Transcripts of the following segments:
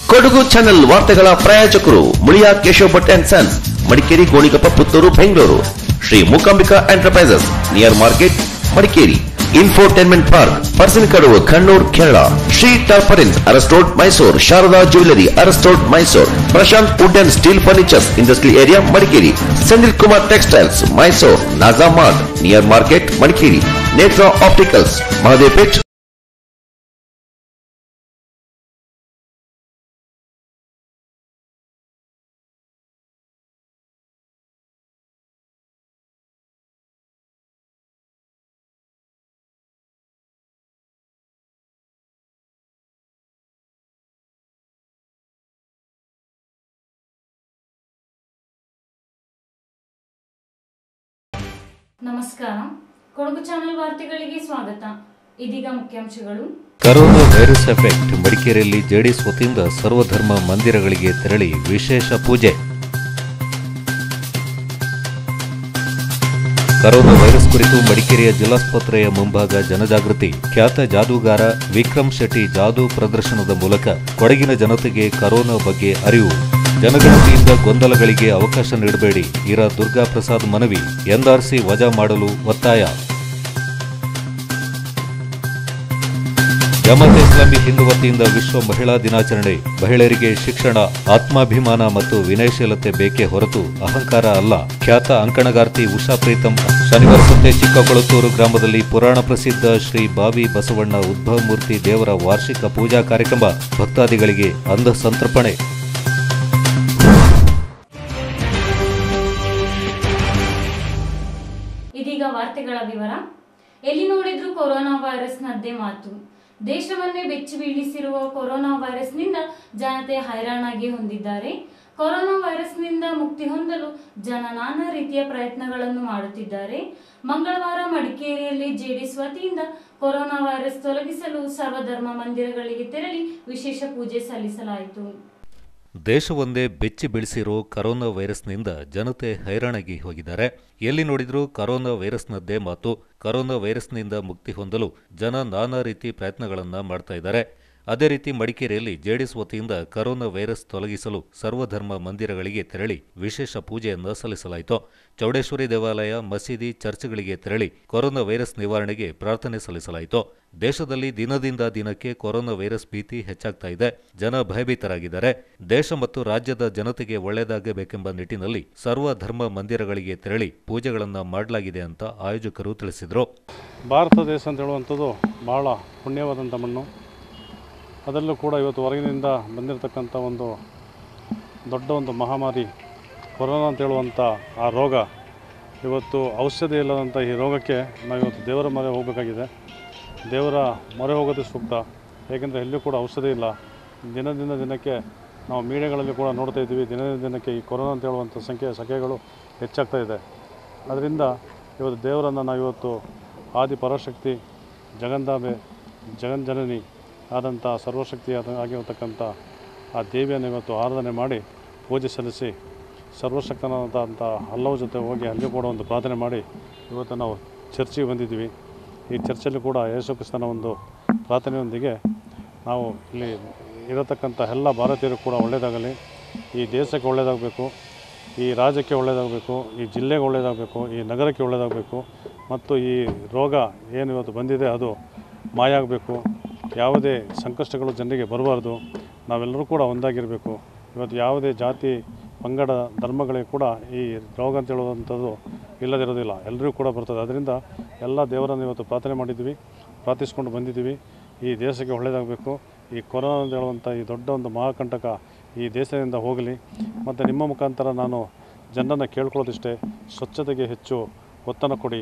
Kodagu channel ವಾರ್ತೆಗಳ ಪ್ರಾಯೋಜಕರು Muliya Keshav Bhat and sons Madikeri Gonikoppa Puttur Bengaluru Shri Mookambika enterprises near market Madikeri infotainment park ಪರ್ಸನಕಡುವು ಕಣ್ಣೂರ್ ಕೇರಳ ಶ್ರೀ ಟಾರ್ಪರಿನ್ ಅರಸ್ಟೋಡ್ ಮೈಸೂರ್ ಶಾರದಾ ಜ್ಯುವೆಲರಿ ಅರಸ್ಟೋಡ್ Mysore Prashanth wood and steel furnitures industry area Madikeri Senthil Kumar textiles Mysore Naga mart near market Madikeri Netra opticals ಮಹದೇಪೇಟ್ ನಮಸ್ಕಾರ ಕೊಡಗು ಚಾನೆಲ್ ವಾರ್ತೆಗಳಿಗೆ ಸ್ವಾಗತ ಇದೀಗ ಮುಖ್ಯಾಂಶಗಳು ಕರೋನಾ ವೈರಸ್ ಎಫೆಕ್ಟ್ ಮಡಿಕೇರಿಯಲ್ಲಿ ಜೆಡಿಎಸ್ ವತಿಯಿಂದ ಸರ್ವಧರ್ಮ ಮಂದಿರಗಳಿಗೆ ತೆರಳಿ ವಿಶೇಷ ಪೂಜೆ ಕರೋನಾ ವೈರಸ್ ಕುರಿತು ಮಡಿಕೇರಿಯ ಜಿಲ್ಲಾಸ್ಪತ್ರೆಯ ಮುಂಭಾಗ ಜನಜಾಗೃತಿ ಖ್ಯಾತ ಜಾದೂಗಾರ ವಿಕ್ರಮ್ ಶೆಟ್ಟಿ ಜಾದೂ ಪ್ರದರ್ಶನದ ಮೂಲಕ ಕೊಡಗಿನ ಜನತೆಗೆ ಕರೋನಾ ಬಗ್ಗೆ ಅರಿವು ಜನಗಣತಿಯಿಂದ ಗೊಂದಲಗಳಿಗೆ ಅವಕಾಶ ನೀಡಬೇಡಿ ಇರ ದುರ್ಗಾ ಪ್ರಸಾದ್ ಮನವಿ ಎನ್ಆರ್ಸಿ ವಜಾ ಮಾಡಲು ಒತ್ತಾಯ ಜಮಾತ್ ಇಸ್ಲಾಮಿ ಹಿಂದೂ ವತಿಯಿಂದ ವಿಶ್ವ ಮಹಿಳಾ ದಿನಾಚರಣೆ ಮಹಿಳೆಯರಿಗೆ ಶಿಕ್ಷಣ ಆತ್ಮಾಭಿಮಾನ ಮತ್ತು ವಿನಯಶೀಲತೆ ಬೇಕೇ ಹೊರತು ಅಹಂಕಾರ ಅಲ್ಲ ಖ್ಯಾತ ಅಂಕಣಗಾರ್ತಿ ಉಷಾ ಪ್ರೀತಂ ಶನಿವಾರ ಸಂತೆ ಚಿಕ್ಕಕೊಳತೂರು ಗ್ರಾಮದಲ್ಲಿ ಪುರಾಣ ಪ್ರಸಿದ್ಧ ಶ್ರೀ ಬಾವಿ ಬಸವಣ್ಣ ಉದ್ಭವಮೂರ್ತಿ ದೇವರ ವಾರ್ಷಿಕ ಪೂಜಾ ಕಾರ್ಯಕ್ರಮ ಭಕ್ತಾದಿಗಳಿಗೆ ಅಂಧ ಸಂತರ್ಪಣೆ ಇದೀಗ ವಾರ್ತೆಗಳ ವಿವರ ಎಲ್ಲಿ ನೋಡಿದ್ರೂ ಕೊರೋನಾ ವೈರಸ್ನದ್ದೇ ಮಾತು ದೇಶವನ್ನೇ ಬೆಚ್ಚಿ ಬೀಳಿಸಿರುವ ಕೊರೋನಾ ವೈರಸ್ನಿಂದ ಜನತೆ ಹೈರಾಣಾಗಿ ಹೊಂದಿದ್ದಾರೆ ಕೊರೋನಾ ವೈರಸ್ನಿಂದ ಮುಕ್ತಿ ಹೊಂದಲು ಜನ ನಾನಾ ರೀತಿಯ ಪ್ರಯತ್ನಗಳನ್ನು ಮಾಡುತ್ತಿದ್ದಾರೆ ಮಂಗಳವಾರ ಮಡಿಕೇರಿಯಲ್ಲಿ ಜೆಡಿಎಸ್ ವತಿಯಿಂದ ಕೊರೋನಾ ವೈರಸ್ ತೊಲಗಿಸಲು ಸರ್ವಧರ್ಮ ಮಂದಿರಗಳಿಗೆ ತೆರಳಿ ವಿಶೇಷ ಪೂಜೆ ಸಲ್ಲಿಸಲಾಯಿತು ದೇಶವೊಂದೇ ಬೆಚ್ಚಿ ಬೀಳಿಸಿರೋ ಕರೋನಾ ವೈರಸ್ನಿಂದ ಜನತೆ ಹೈರಾಣಾಗಿ ಹೋಗಿದ್ದಾರೆ ಎಲ್ಲಿ ನೋಡಿದ್ರೂ ಕರೋನಾ ವೈರಸ್ನದ್ದೇ ಮಾತು ಕರೋನಾ ವೈರಸ್ನಿಂದ ಮುಕ್ತಿ ಹೊಂದಲು ಜನ ನಾನಾ ರೀತಿ ಪ್ರಯತ್ನಗಳನ್ನ ಮಾಡ್ತಾ ಇದ್ದಾರೆ ಅದೇ ರೀತಿ ಮಡಿಕೇರಿಯಲ್ಲಿ ಜೆಡಿಎಸ್ ವತಿಯಿಂದ ಕರೋನಾ ವೈರಸ್ ತೊಲಗಿಸಲು ಸರ್ವಧರ್ಮ ಮಂದಿರಗಳಿಗೆ ತೆರಳಿ ವಿಶೇಷ ಪೂಜೆಯನ್ನು ಸಲ್ಲಿಸಲಾಯಿತು ಚೌಡೇಶ್ವರಿ ದೇವಾಲಯ ಮಸೀದಿ ಚರ್ಚ್ಗಳಿಗೆ ತೆರಳಿ ಕೊರೋನಾ ವೈರಸ್ ನಿವಾರಣೆಗೆ ಪ್ರಾರ್ಥನೆ ಸಲ್ಲಿಸಲಾಯಿತು ದೇಶದಲ್ಲಿ ದಿನದಿಂದ ದಿನಕ್ಕೆ ಕೊರೋನಾ ವೈರಸ್ ಭೀತಿ ಹೆಚ್ಚಾಗ್ತಾ ಇದೆ ಜನ ಭಯಭೀತರಾಗಿದ್ದಾರೆ ದೇಶ ಮತ್ತು ರಾಜ್ಯದ ಜನತೆಗೆ ಒಳ್ಳೆಯದಾಗಬೇಕೆಂಬ ನಿಟ್ಟಿನಲ್ಲಿ ಸರ್ವ ಧರ್ಮ ಮಂದಿರಗಳಿಗೆ ತೆರಳಿ ಪೂಜೆಗಳನ್ನು ಮಾಡಲಾಗಿದೆ ಅಂತ ಆಯೋಜಕರು ತಿಳಿಸಿದರು ಭಾರತ ದೇಶ ಅಂತ ಹೇಳುವಂಥದ್ದು ಭಾಳ ಪುಣ್ಯವಾದಂಥ ಮಣ್ಣು ಅದರಲ್ಲೂ ಕೂಡ ಇವತ್ತು ಹೊರಗಿನಿಂದ ಬಂದಿರತಕ್ಕಂಥ ಒಂದು ದೊಡ್ಡ ಒಂದು ಮಹಾಮಾರಿ ಕೊರೋನಾ ಅಂತ ಹೇಳುವಂಥ ಆ ರೋಗ ಇವತ್ತು ಔಷಧಿ ಇಲ್ಲದಂಥ ಈ ರೋಗಕ್ಕೆ ನಾವು ಇವತ್ತು ದೇವರ ಮೊರೆ ಹೋಗಬೇಕಾಗಿದೆ ದೇವರ ಮೊರೆ ಹೋಗೋದೇ ಸೂಕ್ತ ಏಕೆಂದರೆ ಎಲ್ಲಿಯೂ ಕೂಡ ಔಷಧಿ ಇಲ್ಲ ದಿನದಿಂದ ದಿನಕ್ಕೆ ನಾವು ಮೀಡಿಯಾಗಳಲ್ಲಿ ಕೂಡ ನೋಡ್ತಾ ಇದ್ದೀವಿ ದಿನದಿಂದ ದಿನಕ್ಕೆ ಈ ಕೊರೋನಾ ಅಂತ ಹೇಳುವಂಥ ಸಂಖ್ಯೆ ಸಂಖ್ಯೆಗಳು ಹೆಚ್ಚಾಗ್ತಾ ಇದೆ ಅದರಿಂದ ಇವತ್ತು ದೇವರನ್ನು ನಾವು ಇವತ್ತು ಆದಿ ಪರಾಶಕ್ತಿ ಜಗಂದಾಂಬೆ ಜಗನ್ಜನನಿ ಆದಂಥ ಸರ್ವಶಕ್ತಿಯಾದ ಆಗಿರತಕ್ಕಂಥ ಆ ದೇವಿಯನ್ನು ಇವತ್ತು ಆರಾಧನೆ ಮಾಡಿ ಪೂಜೆ ಸಲ್ಲಿಸಿ ಸರ್ವಶಕ್ತನಾದಂಥ ಅಲ್ಲವ ಜೊತೆ ಹೋಗಿ ಅಲ್ಲಿ ಕೂಡ ಒಂದು ಪ್ರಾರ್ಥನೆ ಮಾಡಿ ಇವತ್ತು ನಾವು ಚರ್ಚಿಗೆ ಬಂದಿದ್ದೀವಿ ಈ ಚರ್ಚಲ್ಲಿ ಕೂಡ ಯೇಸು ಕ್ರಿಸ್ತನ ಒಂದು ಪ್ರಾರ್ಥನೆಯೊಂದಿಗೆ ನಾವು ಇಲ್ಲಿ ಇರತಕ್ಕಂಥ ಎಲ್ಲ ಭಾರತೀಯರು ಕೂಡ ಒಳ್ಳೆಯದಾಗಲಿ ಈ ದೇಶಕ್ಕೆ ಒಳ್ಳೆಯದಾಗಬೇಕು ಈ ರಾಜ್ಯಕ್ಕೆ ಒಳ್ಳೆಯದಾಗಬೇಕು ಈ ಜಿಲ್ಲೆಗೆ ಒಳ್ಳೆಯದಾಗಬೇಕು ಈ ನಗರಕ್ಕೆ ಒಳ್ಳೆಯದಾಗಬೇಕು ಮತ್ತು ಈ ರೋಗ ಏನು ಇವತ್ತು ಬಂದಿದೆ ಅದು ಮಾಯ ಆಗಬೇಕು ಯಾವುದೇ ಸಂಕಷ್ಟಗಳು ಜನರಿಗೆ ಬರಬಾರ್ದು ನಾವೆಲ್ಲರೂ ಕೂಡ ಒಂದಾಗಿರಬೇಕು ಇವತ್ತು ಯಾವುದೇ ಜಾತಿ ಪಂಗಡ ಧರ್ಮಗಳಿಗೆ ಕೂಡ ಈ ರೋಗ ಅಂತ ಹೇಳುವಂಥದ್ದು ಇಲ್ಲದಿರೋದಿಲ್ಲ ಎಲ್ಲರಿಗೂ ಕೂಡ ಬರ್ತದೆ ಅದರಿಂದ ಎಲ್ಲ ದೇವರನ್ನು ಇವತ್ತು ಪ್ರಾರ್ಥನೆ ಮಾಡಿದ್ದೀವಿ ಪ್ರಾರ್ಥಿಸ್ಕೊಂಡು ಬಂದಿದ್ದೀವಿ ಈ ದೇಶಕ್ಕೆ ಒಳ್ಳೆಯದಾಗಬೇಕು ಈ ಕೊರೋನಾ ಅಂತ ಹೇಳುವಂಥ ಈ ದೊಡ್ಡ ಒಂದು ಮಹಾಕಂಟಕ ಈ ದೇಶದಿಂದ ಹೋಗಲಿ ಮತ್ತು ನಿಮ್ಮ ಮುಖಾಂತರ ನಾನು ಜನರನ್ನು ಕೇಳ್ಕೊಳ್ಳೋದಿಷ್ಟೇ ಸ್ವಚ್ಛತೆಗೆ ಹೆಚ್ಚು ಒತ್ತನ್ನು ಕೊಡಿ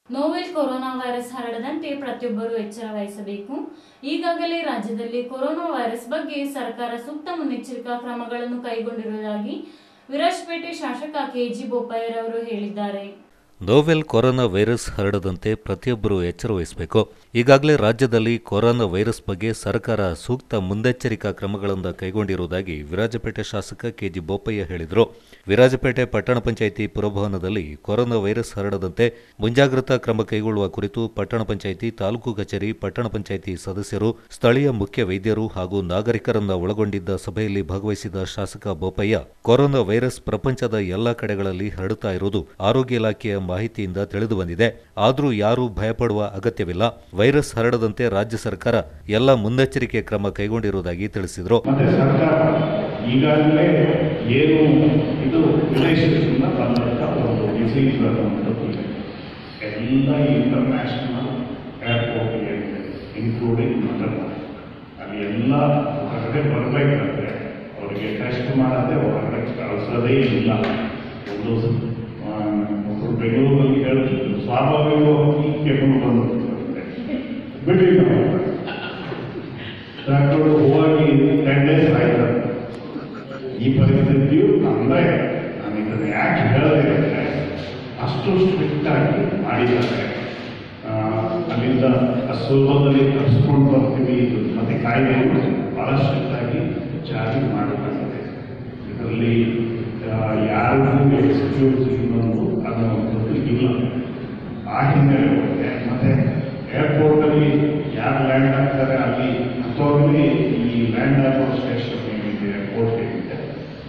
ನೋವೆಲ್ ಕೊರೋನಾ ವೈರಸ್ ಹರಡದಂತೆ ಪ್ರತಿಯೊಬ್ಬರು ಎಚ್ಚರ ವಹಿಸಬೇಕು ಈಗಾಗಲೇ ರಾಜ್ಯದಲ್ಲಿ ಕೊರೋನಾ ವೈರಸ್ ಬಗ್ಗೆ ಸರ್ಕಾರ ಸೂಕ್ತ ಮುನ್ನೆಚ್ಚರಿಕಾ ಕ್ರಮಗಳನ್ನು ಕೈಗೊಂಡಿರುವುದಾಗಿ ವಿರಾಜಪೇಟೆ ಶಾಸಕ ಕೆಜಿ ಬೋಪಯ್ಯರವರು ಹೇಳಿದ್ದಾರೆ ನೋವೆಲ್ ಕೊರೋನಾ ವೈರಸ್ ಹರಡದಂತೆ ಪ್ರತಿಯೊಬ್ಬರು ಎಚ್ಚರ ವಹಿಸಬೇಕು ಈಗಾಗಲೇ ರಾಜ್ಯದಲ್ಲಿ ಕೊರೋನಾ ವೈರಸ್ ಬಗ್ಗೆ ಸರ್ಕಾರ ಸೂಕ್ತ ಮುನ್ನೆಚ್ಚರಿಕಾ ಕ್ರಮಗಳನ್ನು ಕೈಗೊಂಡಿರುವುದಾಗಿ ವಿರಾಜಪೇಟೆ ಶಾಸಕ ಕೆಜಿ ಬೋಪಯ್ಯ ಹೇಳಿದರು ವಿರಾಜಪೇಟೆ ಪಟ್ಟಣ ಪಂಚಾಯಿತಿ ಪುರಭವನದಲ್ಲಿ ಕೊರೋನಾ ವೈರಸ್ ಹರಡದಂತೆ ಮುಂಜಾಗ್ರತಾ ಕ್ರಮ ಕೈಗೊಳ್ಳುವ ಕುರಿತು ಪಟ್ಟಣ ಪಂಚಾಯಿತಿ ತಾಲೂಕು ಕಚೇರಿ ಪಟ್ಟಣ ಪಂಚಾಯಿತಿ ಸದಸ್ಯರು ಸ್ಥಳೀಯ ಮುಖ್ಯ ವೈದ್ಯರು ಹಾಗೂ ನಾಗರಿಕರನ್ನ ಒಳಗೊಂಡಿದ್ದ ಸಭೆಯಲ್ಲಿ ಭಾಗವಹಿಸಿದ ಶಾಸಕ ಬೋಪಯ್ಯ ಕೊರೋನಾ ವೈರಸ್ ಪ್ರಪಂಚದ ಎಲ್ಲಾ ಕಡೆಗಳಲ್ಲಿ ಹರಡುತ್ತಾ ಇರುವುದು ಆರೋಗ್ಯ ಇಲಾಖೆಯ ಮಾಹಿತಿಯಿಂದ ತಿಳಿದು ಬಂದಿದೆ ಆದರೂ ಯಾರೂ ಭಯಪಡುವ ಅಗತ್ಯವಿಲ್ಲ ವೈರಸ್ ಹರಡದಂತೆ ರಾಜ್ಯ ಸರ್ಕಾರ ಎಲ್ಲ ಮುನ್ನೆಚ್ಚರಿಕೆ ಕ್ರಮ ಕೈಗೊಂಡಿರುವುದಾಗಿ ತಿಳಿಸಿದರು ಮತ್ತೆ ಸರ್ಕಾರ ಈಗಾಗಲೇ ಏನು ಇದು ವಿದೇಶದಿಂದ ಬಂದಂಥ ಒಂದು ಡಿಸೀಸ್ ಅನ್ನುವಂಥದ್ದು ಇದೆ ಎಲ್ಲ ಇಂಟರ್ನ್ಯಾಷನಲ್ ಏರ್ಪೋರ್ಟ್ಗೆ ಇನ್ಕ್ಲೂಡಿಂಗ್ ಮಟನ್ ಅಲ್ಲಿ ಎಲ್ಲ ಹೊರಗಡೆ ಬರಬೇಕಂದ್ರೆ ಅವರಿಗೆ ಟೆಸ್ಟ್ ಮಾಡದೆ ಹೊರಗಡೆ ಕಳಿಸೋದೇ ಇಲ್ಲ ಒಂದು ಆ, ಒಬ್ರು ಬೆಂಗಳೂರಲ್ಲಿ ಹೇಳ್ತಿದ್ರು ಸ್ವಾಭಾವಿಕವಾಗಿ ಕೆಮ್ಮು ಬಂದ್ಬಿಡುತ್ತೆ ಬಿಡಿ ನಾವು ಡಾಕ್ಟರ್ ಹೋಗಿ ಟೆನ್ ಡೇಸ್ ಆಯ್ತು ಈ ಪರಿಸ್ಥಿತಿಯು ಅಂದರೆ ನಾನು ಇದನ್ನು ಯಾಕೆ ಹೇಳಿದೆ ಅಂದರೆ ಅಷ್ಟು ಸ್ಟ್ರಿಕ್ಟ್ ಆಗಿ ಮಾಡಿದ್ದಾರೆ ಆ, ಅಲ್ಲಿಂದ ಸುಲಭದಲ್ಲಿ ತರಿಸ್ಕೊಂಡು ಬರ್ತೀವಿ ಇದು ಮತ್ತೆ ಕಾಯ್ದೆಗಳು ಭಾಳ ಸ್ಟ್ರಿಕ್ಟ್ ಆಗಿ ಜಾರಿ ಮಾಡಲಾಗಿದೆ ಇದರಲ್ಲಿ ಆ, ಯಾರಿಗೂ ಎಕ್ಸ್ಕ್ಯೂಸ್ ಇನ್ನೊಂದು ಅನ್ನುವಂಥದ್ದು ಇಲ್ಲ ಆ ಹಿನ್ನೆಲೆ ಮತ್ತೆ ಏರ್ಪೋರ್ಟಲ್ಲಿ ಯಾರು ಲ್ಯಾಂಡ್ ಆಗ್ತಾರೆ ಅಲ್ಲಿ ಅಂಥವ್ರಿಗೆ ಈ ಲ್ಯಾಂಡ್ ಆಗೋ ಸ್ಟೇಷನ್ ಏನಿದೆ ಏರ್ಪೋರ್ಟ್ ಏನಿದೆ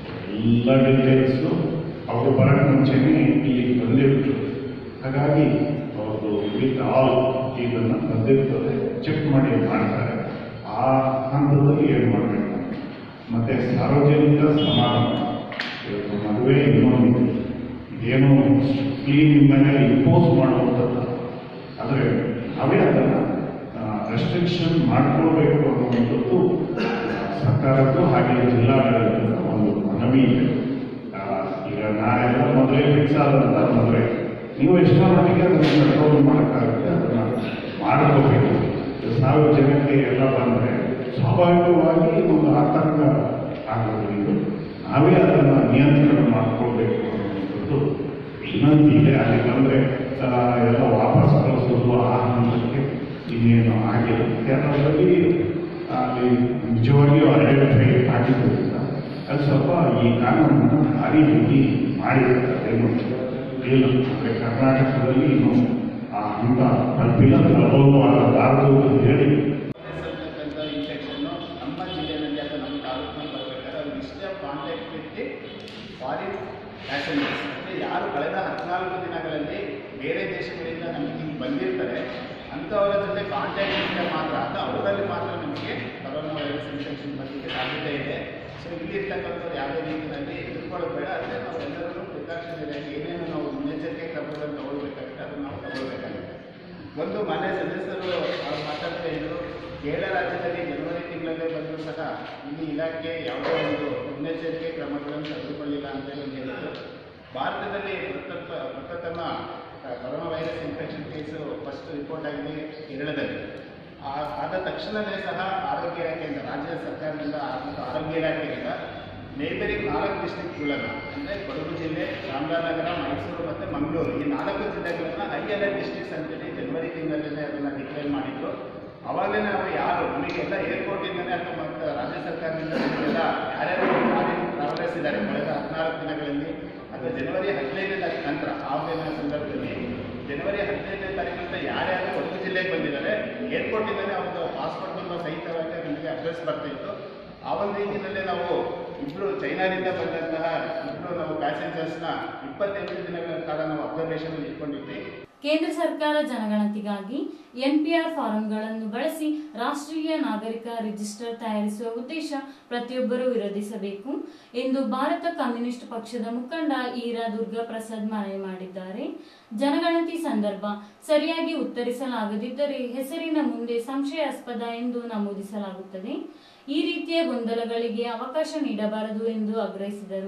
ಎಲ್ಲ ಡೀಟೇಲ್ಸು ಅವರು ಬರೋಕ್ಕೆ ಮುಂಚೆನೇ ಇಲ್ಲಿಗೆ ಬಂದಿರ್ತದೆ ಹಾಗಾಗಿ ಅವ್ರದ್ದು ವಿತ್ ಆಲ್ ಇದನ್ನು ಬಂದಿರ್ತದೆ ಚೆಕ್ ಮಾಡಿ ಮಾಡ್ತಾರೆ ಆ ಹಂತದಲ್ಲಿ ಏನು ಮಾಡಬೇಕು ಮತ್ತೆ ಸಾರ್ವಜನಿಕ ಸಮಾರಂಭ ಇವತ್ತು ಮದುವೆ ಇನ್ನೊಂದು ಇದೇನು ಕ್ಲೀನ್ ಮೇಲೆ ಇಂಪೋಸ್ ಮಾಡುವಂಥದ್ದು ಆದರೆ ನಾವೇ ಅದನ್ನು ರೆಸ್ಟ್ರಿಕ್ಷನ್ ಮಾಡ್ಕೊಳ್ಬೇಕು ಅನ್ನುವಂಥದ್ದು ಆ, ಸರ್ಕಾರದ್ದು ಹಾಗೆ ಜಿಲ್ಲಾಡಳಿತದ ಒಂದು ಮನವಿ ಇದೆ ಆ, ಈಗ ನಾಳೆಲ್ಲ ಮೊದಲೇ ಫಿಕ್ಸ್ ಆದಂಥ ಮದುವೆ ನೀವು ಎಷ್ಟೋ ಮಟ್ಟಿಗೆ ಅದನ್ನು ಕಂಟ್ರೋಲ್ ಮಾಡೋಕ್ಕಾಗುತ್ತೆ ಅದನ್ನು ಮಾಡ್ಕೋಬೇಕು ಸಾವಿರ ಜನಕ್ಕೆ ಎಲ್ಲ ಬಂದರೆ ಸ್ವಾಭಾವಿಕವಾಗಿ ಒಂದು ಆತಂಕ ಆಗೋದು ಇದು ನಾವೇ ಅದನ್ನು ನಿಯಂತ್ರಣ ಮಾಡ್ಕೊಳ್ಬೇಕು ಅನ್ನುವಂಥದ್ದು ವಿನಂತಿ ಇದೆ ಅಲ್ಲಿ ಬಂದರೆ ಎಲ್ಲ ವಾಪಸ್ ಕಳಿಸೋದು ಆ ಹಂತಕ್ಕೆ ಇನ್ನೇನು ಆಗಿಲ್ಲ ಕೇರಳದಲ್ಲಿ ಅಲ್ಲಿ ನಿಜವಾಗಿಯೂ ಐಡೆಂಟಿಫೈ ಆಗಿದ್ದರಿಂದ ಅದು ಸ್ವಲ್ಪ ಈ ಕಾನೂನನ್ನು ಭಾರಿ ರೀತಿ ಮಾಡಿರ್ತಾರೆ ಇಲ್ಲ ಅಂದರೆ ಕರ್ನಾಟಕದಲ್ಲಿ ಇನ್ನು ಆ ಹಂತ ತಲುಪಿಲ್ಲ ತಲುಪಲು ಆಗಬಾರದು ಅಂತ ಹೇಳಿ ಅಂತಕ್ಕಂಥ ಇನ್ಫೆಕ್ಷನ್ನು ನಮ್ಮ ಜಿಲ್ಲೆಯಲ್ಲಿ ಅಥವಾ ನಮ್ಮ ತಾಲೂಕಿನಲ್ಲಿ ಬರಬೇಕಾದ್ರೆ ಅದು list of contact with foreign passengers ಅಂದರೆ ಯಾರು ಕಳೆದ ಹದಿನಾಲ್ಕು ದಿನಗಳಲ್ಲಿ ಬೇರೆ ದೇಶಗಳಿಂದ ನಮಗೆ ಇಲ್ಲಿ ಬಂದಿರ್ತಾರೆ ಅಂಥವರ ಜೊತೆ ಕಾಂಟ್ಯಾಕ್ಟ್ ಇದ್ದರೆ ಮಾತ್ರ ಅಥವಾ ಅವರಲ್ಲಿ ಮಾತ್ರ ನಮಗೆ ಕೊರೋನಾ ವೈರಸ್ ಇನ್ಫೆಕ್ಷನ್ ಬರಲಿಕ್ಕೆ ಸಾಧ್ಯತೆ ಇದೆ ಸೊ ಇಲ್ಲಿರ್ತಕ್ಕಂಥವ್ರು ಯಾವುದೇ ರೀತಿಯಲ್ಲಿ ಎದುರ್ಕೊಳ್ಳೋದು ಬೇಡ ಅಂದರೆ ನಾವು ಎಲ್ಲರೂ ಪ್ರಿಕಾಷನರಿಯಾಗಿ ಏನೇನು ನಾವು ಮುನ್ನೆಚ್ಚರಿಕೆ ಕ್ರಮಗಳನ್ನು ತಗೊಳ್ಬೇಕಾಗುತ್ತೆ ಅದನ್ನು ನಾವು ತಗೊಳ್ಬೇಕಾಗುತ್ತೆ ಒಂದು ಮನೆ ಸದಸ್ಯರು ಅವ್ರು ಮಾತಾಡ್ತಾ ಇದ್ರು ಕೇರಳ ರಾಜ್ಯದಲ್ಲಿ ಜನವರಿ ತಿಂಗಳಲ್ಲೇ ಬಂದರೂ ಸಹ ಇಲ್ಲಿ ಇಲಾಖೆ ಯಾವುದೇ ಒಂದು ಮುನ್ನೆಚ್ಚರಿಕೆ ಕ್ರಮಗಳನ್ನು ತೆಗೆದುಕೊಳ್ಳಿಲ್ಲ ಅಂತ ಹೇಳಿ ಹೇಳಿದ್ರು ಭಾರತದಲ್ಲಿ ಪ್ರಪ್ರಥ ಪ್ರಪ್ರಥಮ ಆ, corona virus infection case first report ಆಗಿದೆ ಕೇರಳದಲ್ಲಿ ಆ- ಆದ ತಕ್ಷಣವೇ ಸಹ ಆರೋಗ್ಯ ಇಲಾಖೆಯಿಂದ ರಾಜ್ಯ ಸರ್ಕಾರದಿಂದ ಮತ್ತು ಆರೋಗ್ಯ ಇಲಾಖೆಯಿಂದ ನೇಬರಿಂಗ್ ನಾಲ್ಕು ಡಿಸ್ಟ್ರಿಕ್ಟ್ಗಳನ್ನು ಅಂದರೆ ಕೊಡಗು ಜಿಲ್ಲೆ ಚಾಮರಾಜನಗರ ಮೈಸೂರು ಮತ್ತು ಮಂಗಳೂರು ಈ ನಾಲ್ಕು ಜಿಲ್ಲೆಗಳನ್ನು ಹೈ ಅಲರ್ಟ್ ಡಿಸ್ಟ್ರಿಕ್ಟ್ಸ್ ಅಂತೇಳಿ ಜನವರಿ ತಿಂಗಳಲ್ಲೇ ಅದನ್ನು ಡಿಕ್ಲೇರ್ ಮಾಡಿದ್ರು ಅವಾಗಲೇ ನಾವು ಯಾರು ನಮಗೆಲ್ಲ ಏರ್ಪೋರ್ಟಿಂದಲೇ ಅಥವಾ ಮತ್ತು ರಾಜ್ಯ ಸರ್ಕಾರದಿಂದ ನಮಗೆಲ್ಲ ಯಾರ್ಯಾರು ಫಾರಿನ್ ಟ್ರಾವೆಲರ್ಸ್ ಇದ್ದಾರೆ ಕಳೆದ ಹದಿನಾಲ್ಕು ದಿನಗಳಲ್ಲಿ ಅಥವಾ ಜನವರಿ ಹದಿನೈದನೇ ತಾರೀಕು ನಂತರ ಆ ದಿನ ಸಂದರ್ಭದಲ್ಲಿ ಜನವರಿ ಹದಿನೈದನೇ ತಾರೀಕಿನಿಂದ ಯಾರ್ಯಾರು ಕೊಡಗು ಜಿಲ್ಲೆಗೆ ಬಂದಿದ್ದಾರೆ ಏರ್ಪೋರ್ಟಿಂದಲೇ ಒಂದು ಪಾಸ್ಪೋರ್ಟ್ ನಂಬರ್ ಸಹಿತವಾಗಿ ನಮಗೆ ಅಡ್ರೆಸ್ ಬರ್ತಿತ್ತು ಆ ಒಂದು ರೀತಿಯಲ್ಲೇ ನಾವು ಇಬ್ಬರು ಚೈನಾದಿಂದ ಬಂದಂತಹ ಇಬ್ಬರು ನಾವು ಪ್ಯಾಸೆಂಜರ್ಸ್ನ ಇಪ್ಪತ್ತೆಂಟು ದಿನಗಳ ಕಾಲ ನಾವು ಅಬ್ಸರ್ವೇಷನ್ ಇಟ್ಕೊಂಡಿದ್ವಿ ಕೇಂದ್ರ ಸರ್ಕಾರ ಜನಗಣತಿಗಾಗಿ ಎನ್ಪಿಆರ್ ಫಾರಂಗಳನ್ನು ಬಳಸಿ ರಾಷ್ಟ್ರೀಯ ನಾಗರಿಕ ರಿಜಿಸ್ಟರ್ ತಯಾರಿಸುವ ಉದ್ದೇಶ ಪ್ರತಿಯೊಬ್ಬರೂ ವಿರೋಧಿಸಬೇಕು ಎಂದು ಭಾರತ ಕಮ್ಯುನಿಸ್ಟ್ ಪಕ್ಷದ ಮುಖಂಡ ಈರಾ ದುರ್ಗಾ ಪ್ರಸಾದ್ ಮನವಿ ಮಾಡಿದ್ದಾರೆ ಜನಗಣತಿ ಸಂದರ್ಭ ಸರಿಯಾಗಿ ಉತ್ತರಿಸಲಾಗದಿದ್ದರೆ ಹೆಸರಿನ ಮುಂದೆ ಸಂಶಯಾಸ್ಪದ ಎಂದು ನಮೂದಿಸಲಾಗುತ್ತದೆ ಈ ರೀತಿಯ ಗೊಂದಲಗಳಿಗೆ ಅವಕಾಶ ನೀಡಬಾರದು ಎಂದು ಆಗ್ರಹಿಸಿದರು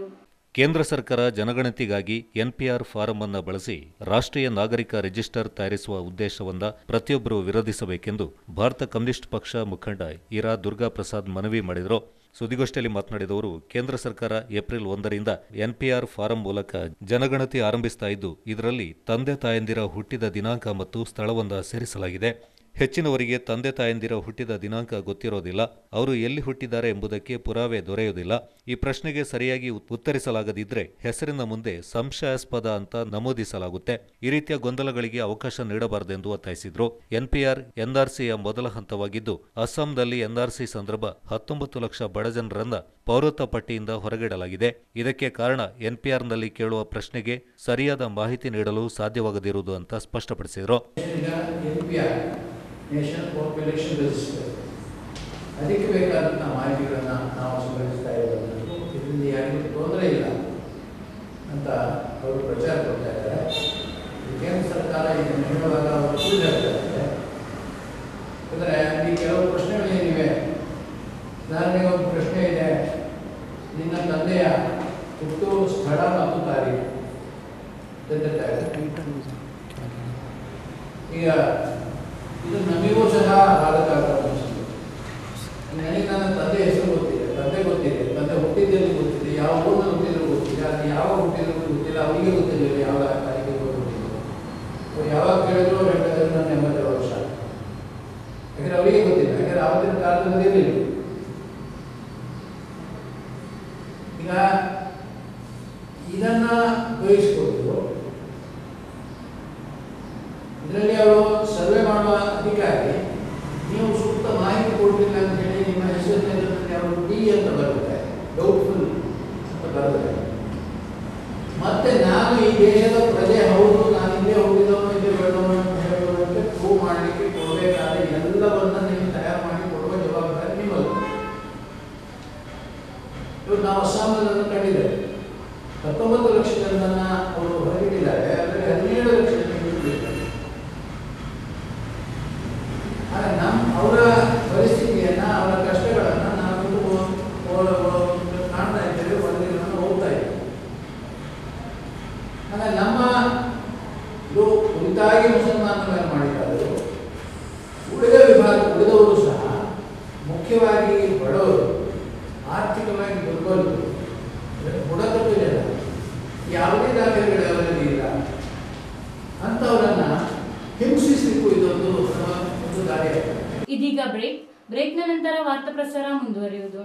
ಕೇಂದ್ರ ಸರ್ಕಾರ ಜನಗಣತಿಗಾಗಿ ಎನ್ಪಿಆರ್ ಫಾರಂ ಅನ್ನು ಬಳಸಿ ರಾಷ್ಟ್ರೀಯ ನಾಗರಿಕ ರಿಜಿಸ್ಟರ್ ತಯಾರಿಸುವ ಉದ್ದೇಶವನ್ನ ಪ್ರತಿಯೊಬ್ಬರು ವಿರೋಧಿಸಬೇಕೆಂದು ಭಾರತ ಕಮ್ಯುನಿಸ್ಟ್ ಪಕ್ಷ ಮುಖಂಡ ಇರಾ ದುರ್ಗಾ ಪ್ರಸಾದ್ ಮನವಿ ಮಾಡಿದರು ಸುದ್ದಿಗೋಷ್ಠಿಯಲ್ಲಿ ಮಾತನಾಡಿದವರು ಕೇಂದ್ರ ಸರ್ಕಾರ ಏಪ್ರಿಲ್ ಒಂದರಿಂದ ಎನ್ಪಿಆರ್ ಫಾರಂ ಮೂಲಕ ಜನಗಣತಿ ಆರಂಭಿಸ್ತಾ ಇದ್ದು ಇದರಲ್ಲಿ ತಂದೆ ತಾಯಂದಿರ ಹುಟ್ಟಿದ ದಿನಾಂಕ ಮತ್ತು ಸ್ಥಳವನ್ನ ಸೇರಿಸಲಾಗಿದೆ ಹೆಚ್ಚಿನವರಿಗೆ ತಂದೆ ತಾಯಂದಿರ ಹುಟ್ಟಿದ ದಿನಾಂಕ ಗೊತ್ತಿರೋದಿಲ್ಲ ಅವರು ಎಲ್ಲಿ ಹುಟ್ಟಿದ್ದಾರೆ ಎಂಬುದಕ್ಕೆ ಪುರಾವೆ ದೊರೆಯುವುದಿಲ್ಲ ಈ ಪ್ರಶ್ನೆಗೆ ಸರಿಯಾಗಿ ಉತ್- ಉತ್ತರಿಸಲಾಗದಿದ್ರೆ ಹೆಸರಿನ ಮುಂದೆ ಸಂಶಯಾಸ್ಪದ ಅಂತ ನಮೂದಿಸಲಾಗುತ್ತೆ ಈ ರೀತಿಯ ಗೊಂದಲಗಳಿಗೆ ಅವಕಾಶ ನೀಡಬಾರದೆಂದು ಒತ್ತಾಯಿಸಿದ್ರು ಎನ್ಪಿಆರ್ ಎನ್ಆರ್ಸಿಯ ಮೊದಲ ಹಂತವಾಗಿದ್ದು ಅಸ್ಸಾಂನಲ್ಲಿ ಎನ್ಆರ್ಸಿ ಸಂದರ್ಭ ಹತ್ತೊಂಬತ್ತು ಲಕ್ಷ ಬಡಜನರನ್ನ ಪೌರತ್ವ ಪಟ್ಟಿಯಿಂದ ಹೊರಗಿಡಲಾಗಿದೆ ಇದಕ್ಕೆ ಕಾರಣ ಎನ್ಪಿಆರ್ನಲ್ಲಿ ಕೇಳುವ ಪ್ರಶ್ನೆಗೆ ಸರಿಯಾದ ಮಾಹಿತಿ ನೀಡಲು ಸಾಧ್ಯವಾಗದಿರುವುದು ಅಂತ ಸ್ಪಷ್ಟಪಡಿಸಿದರು ಈಗ N P R national population register ಅದಕ್ಕೆ ಬೇಕಾದಂಥ ಮಾಹಿತಿಗಳನ್ನು ನಾವು ಸಂಗ್ರಹಿಸ್ತಾ ಇರೋದು ಇದರಿಂದ ಯಾರಿಗೂ ತೊಂದರೆ ಇಲ್ಲ ಅಂತ ಅವರು ಪ್ರಚಾರ ಕೊಡ್ತಾ ಇದ್ದಾರೆ ಈ ಕೇಂದ್ರ ಸರ್ಕಾರ ಇದನ್ನು ಹೇಳುವಾಗ ಅವರು ಸುಳ್ಳು ಹೇಳ್ತಾ ಇದ್ದಾರೆ ಅಂದರೆ ಅಲ್ಲಿ ಕೆಲವು ಪ್ರಶ್ನೆಗಳು ಏನಿವೆ ಉದಾಹರಣೆಗೆ ಒಂದು ಪ್ರಶ್ನೆ ಇದೆ ನಿನ್ನ ತಂದೆಯ ಹುಟ್ಟು ಸ್ಥಳ ಮತ್ತು ತಾರೀಕು ತಂದೆ ತಾಯಿ ಈಗ ಇದು ನಮಗೂ ಸಹ ಬಾಧಕ ಅನಿಸುತ್ತೆ ನನಗೆ ನನ್ನ ತಂದೆ ಹೆಸರು ಗೊತ್ತಿದೆ ತಂದೆ ಗೊತ್ತಿದೆ ತಂದೆ ಹುಟ್ಟಿದ್ದೆಲ್ಲಿ ಗೊತ್ತಿದೆ ಯಾವ ಊರಿನಲ್ಲಿ ಹುಟ್ಟಿದ್ರು ಗೊತ್ತಿದೆ ಅದು ಯಾವ ಹುಟ್ಟಿದ್ರು ಗೊತ್ತಿಲ್ಲ ಅವರಿಗೆ ಗೊತ್ತಿಲ್ಲ ಯಾವ ತಾರೀಕಿಗೆ ಗೊತ್ತಿಲ್ಲ ಅವ್ರು ಯಾವಾಗ ಕೇಳಿದ್ರು ಅವ್ರು ಹೇಳಿದ್ರೆ ನನ್ನ ಎಂಬತ್ತೆರಡು ವರ್ಷ ಯಾಕಂದ್ರೆ ಅವರಿಗೆ ಗೊತ್ತಿಲ್ಲ ಯಾಕಂದ್ರೆ ಆವತ್ತಿನ ಕಾಲದಲ್ಲಿ ಇರಲಿಲ್ಲ ಈಗ ಇದನ್ನ ಉಪಯೋಗಿಸ್ಕೊಂಡು ಇದರಲ್ಲಿ ಅವರು ಸರ್ವೆ ಮಾಡುವ ಅಧಿಕಾರಿ ನೀವು ಸೂಕ್ತ ಮಾಹಿತಿ ಕೊಡಲಿಲ್ಲ ಅಂತ ಹೇಳಿ ನಿಮ್ಮ ಹೆಸರಿನಲ್ಲಿ ಅವರು ಡಿ ಅಂತ ಬರುತ್ತೆ ಡೌಟ್ಫುಲ್ ಅಂತ ಬರುತ್ತೆ ಮತ್ತೆ ನಾನು ಈ ದೇಶದ ಪ್ರಜೆ ಹೌದು ನಾನು ಇಲ್ಲೇ ಹುಟ್ಟಿದವನು ಇಲ್ಲೇ ಬೆಳೆದವನು ಅಂತ ಹೇಳುವಂತೆ ಪ್ರೂವ್ ಮಾಡಲಿಕ್ಕೆ ಕೊಡಬೇಕಾದ ಎಲ್ಲವನ್ನ ನೀವು ತಯಾರು ಮಾಡಿ ಕೊಡುವ ಜವಾಬ್ದಾರಿ ನಿಮ್ಮದು ಇವತ್ತು ನಾವು ಅಸ್ಸಾಂನಲ್ಲಿ ಕಂಡಿದ್ದೇವೆ ಹತ್ತೊಂಬತ್ತು ಲಕ್ಷ ಜನರನ್ನ ಅವರು ಹೊರಗಿಟ್ಟಿದ್ದಾರೆ ಅದರಲ್ಲಿ ಹದಿನೇಳು ಲಕ್ಷ ಜನರು ಉಳಿದಿದ್ದಾರೆ. ಆದ್ರೆ ನಮ್ಮ ಅವರ ಪರಿಸ್ಥಿತಿಯನ್ನ ಅವರ ಕಷ್ಟಗಳನ್ನ ನಾವು ಇದು ಓ- ಓ- ಕಾಣ್ತಾ ಇದ್ದೇವೆ ವರದಿಗಳನ್ನು ಹೋಗ್ತಾ ಇದ್ದೇವೆ ಆದ್ರೆ ನಮ್ಮ ಇದು ಕುರಿತಾಗಿ ಮುಸಲ್ಮಾನರು ಮಾಡಿದ್ದಾರೆ ಉಳಿದ ವಿಭಾಗ ಉಳಿದವರು ಸಹ ಮುಖ್ಯವಾಗಿ ಬಡವರು ಆರ್ಥಿಕವಾಗಿ ದುರ್ಬಲರು ಬುಡಕಟ್ಟು ಜನ ಯಾವುದೇ ದಾಖಲೆಗಳು ಅವರಲ್ಲಿ ಇಲ್ಲ ಅಂಥವರನ್ನ ಹಿಂಸಿಸಲಿಕ್ಕೂ ಇದೊಂದು ಒಂದು ದಾರಿಯಾಗಿದೆ ಇದೀಗ ಬ್ರೇಕ್ ಬ್ರೇಕ್ನ ನಂತರ ವಾರ್ತಾ ಪ್ರಸಾರ ಮುಂದುವರಿಯುವುದು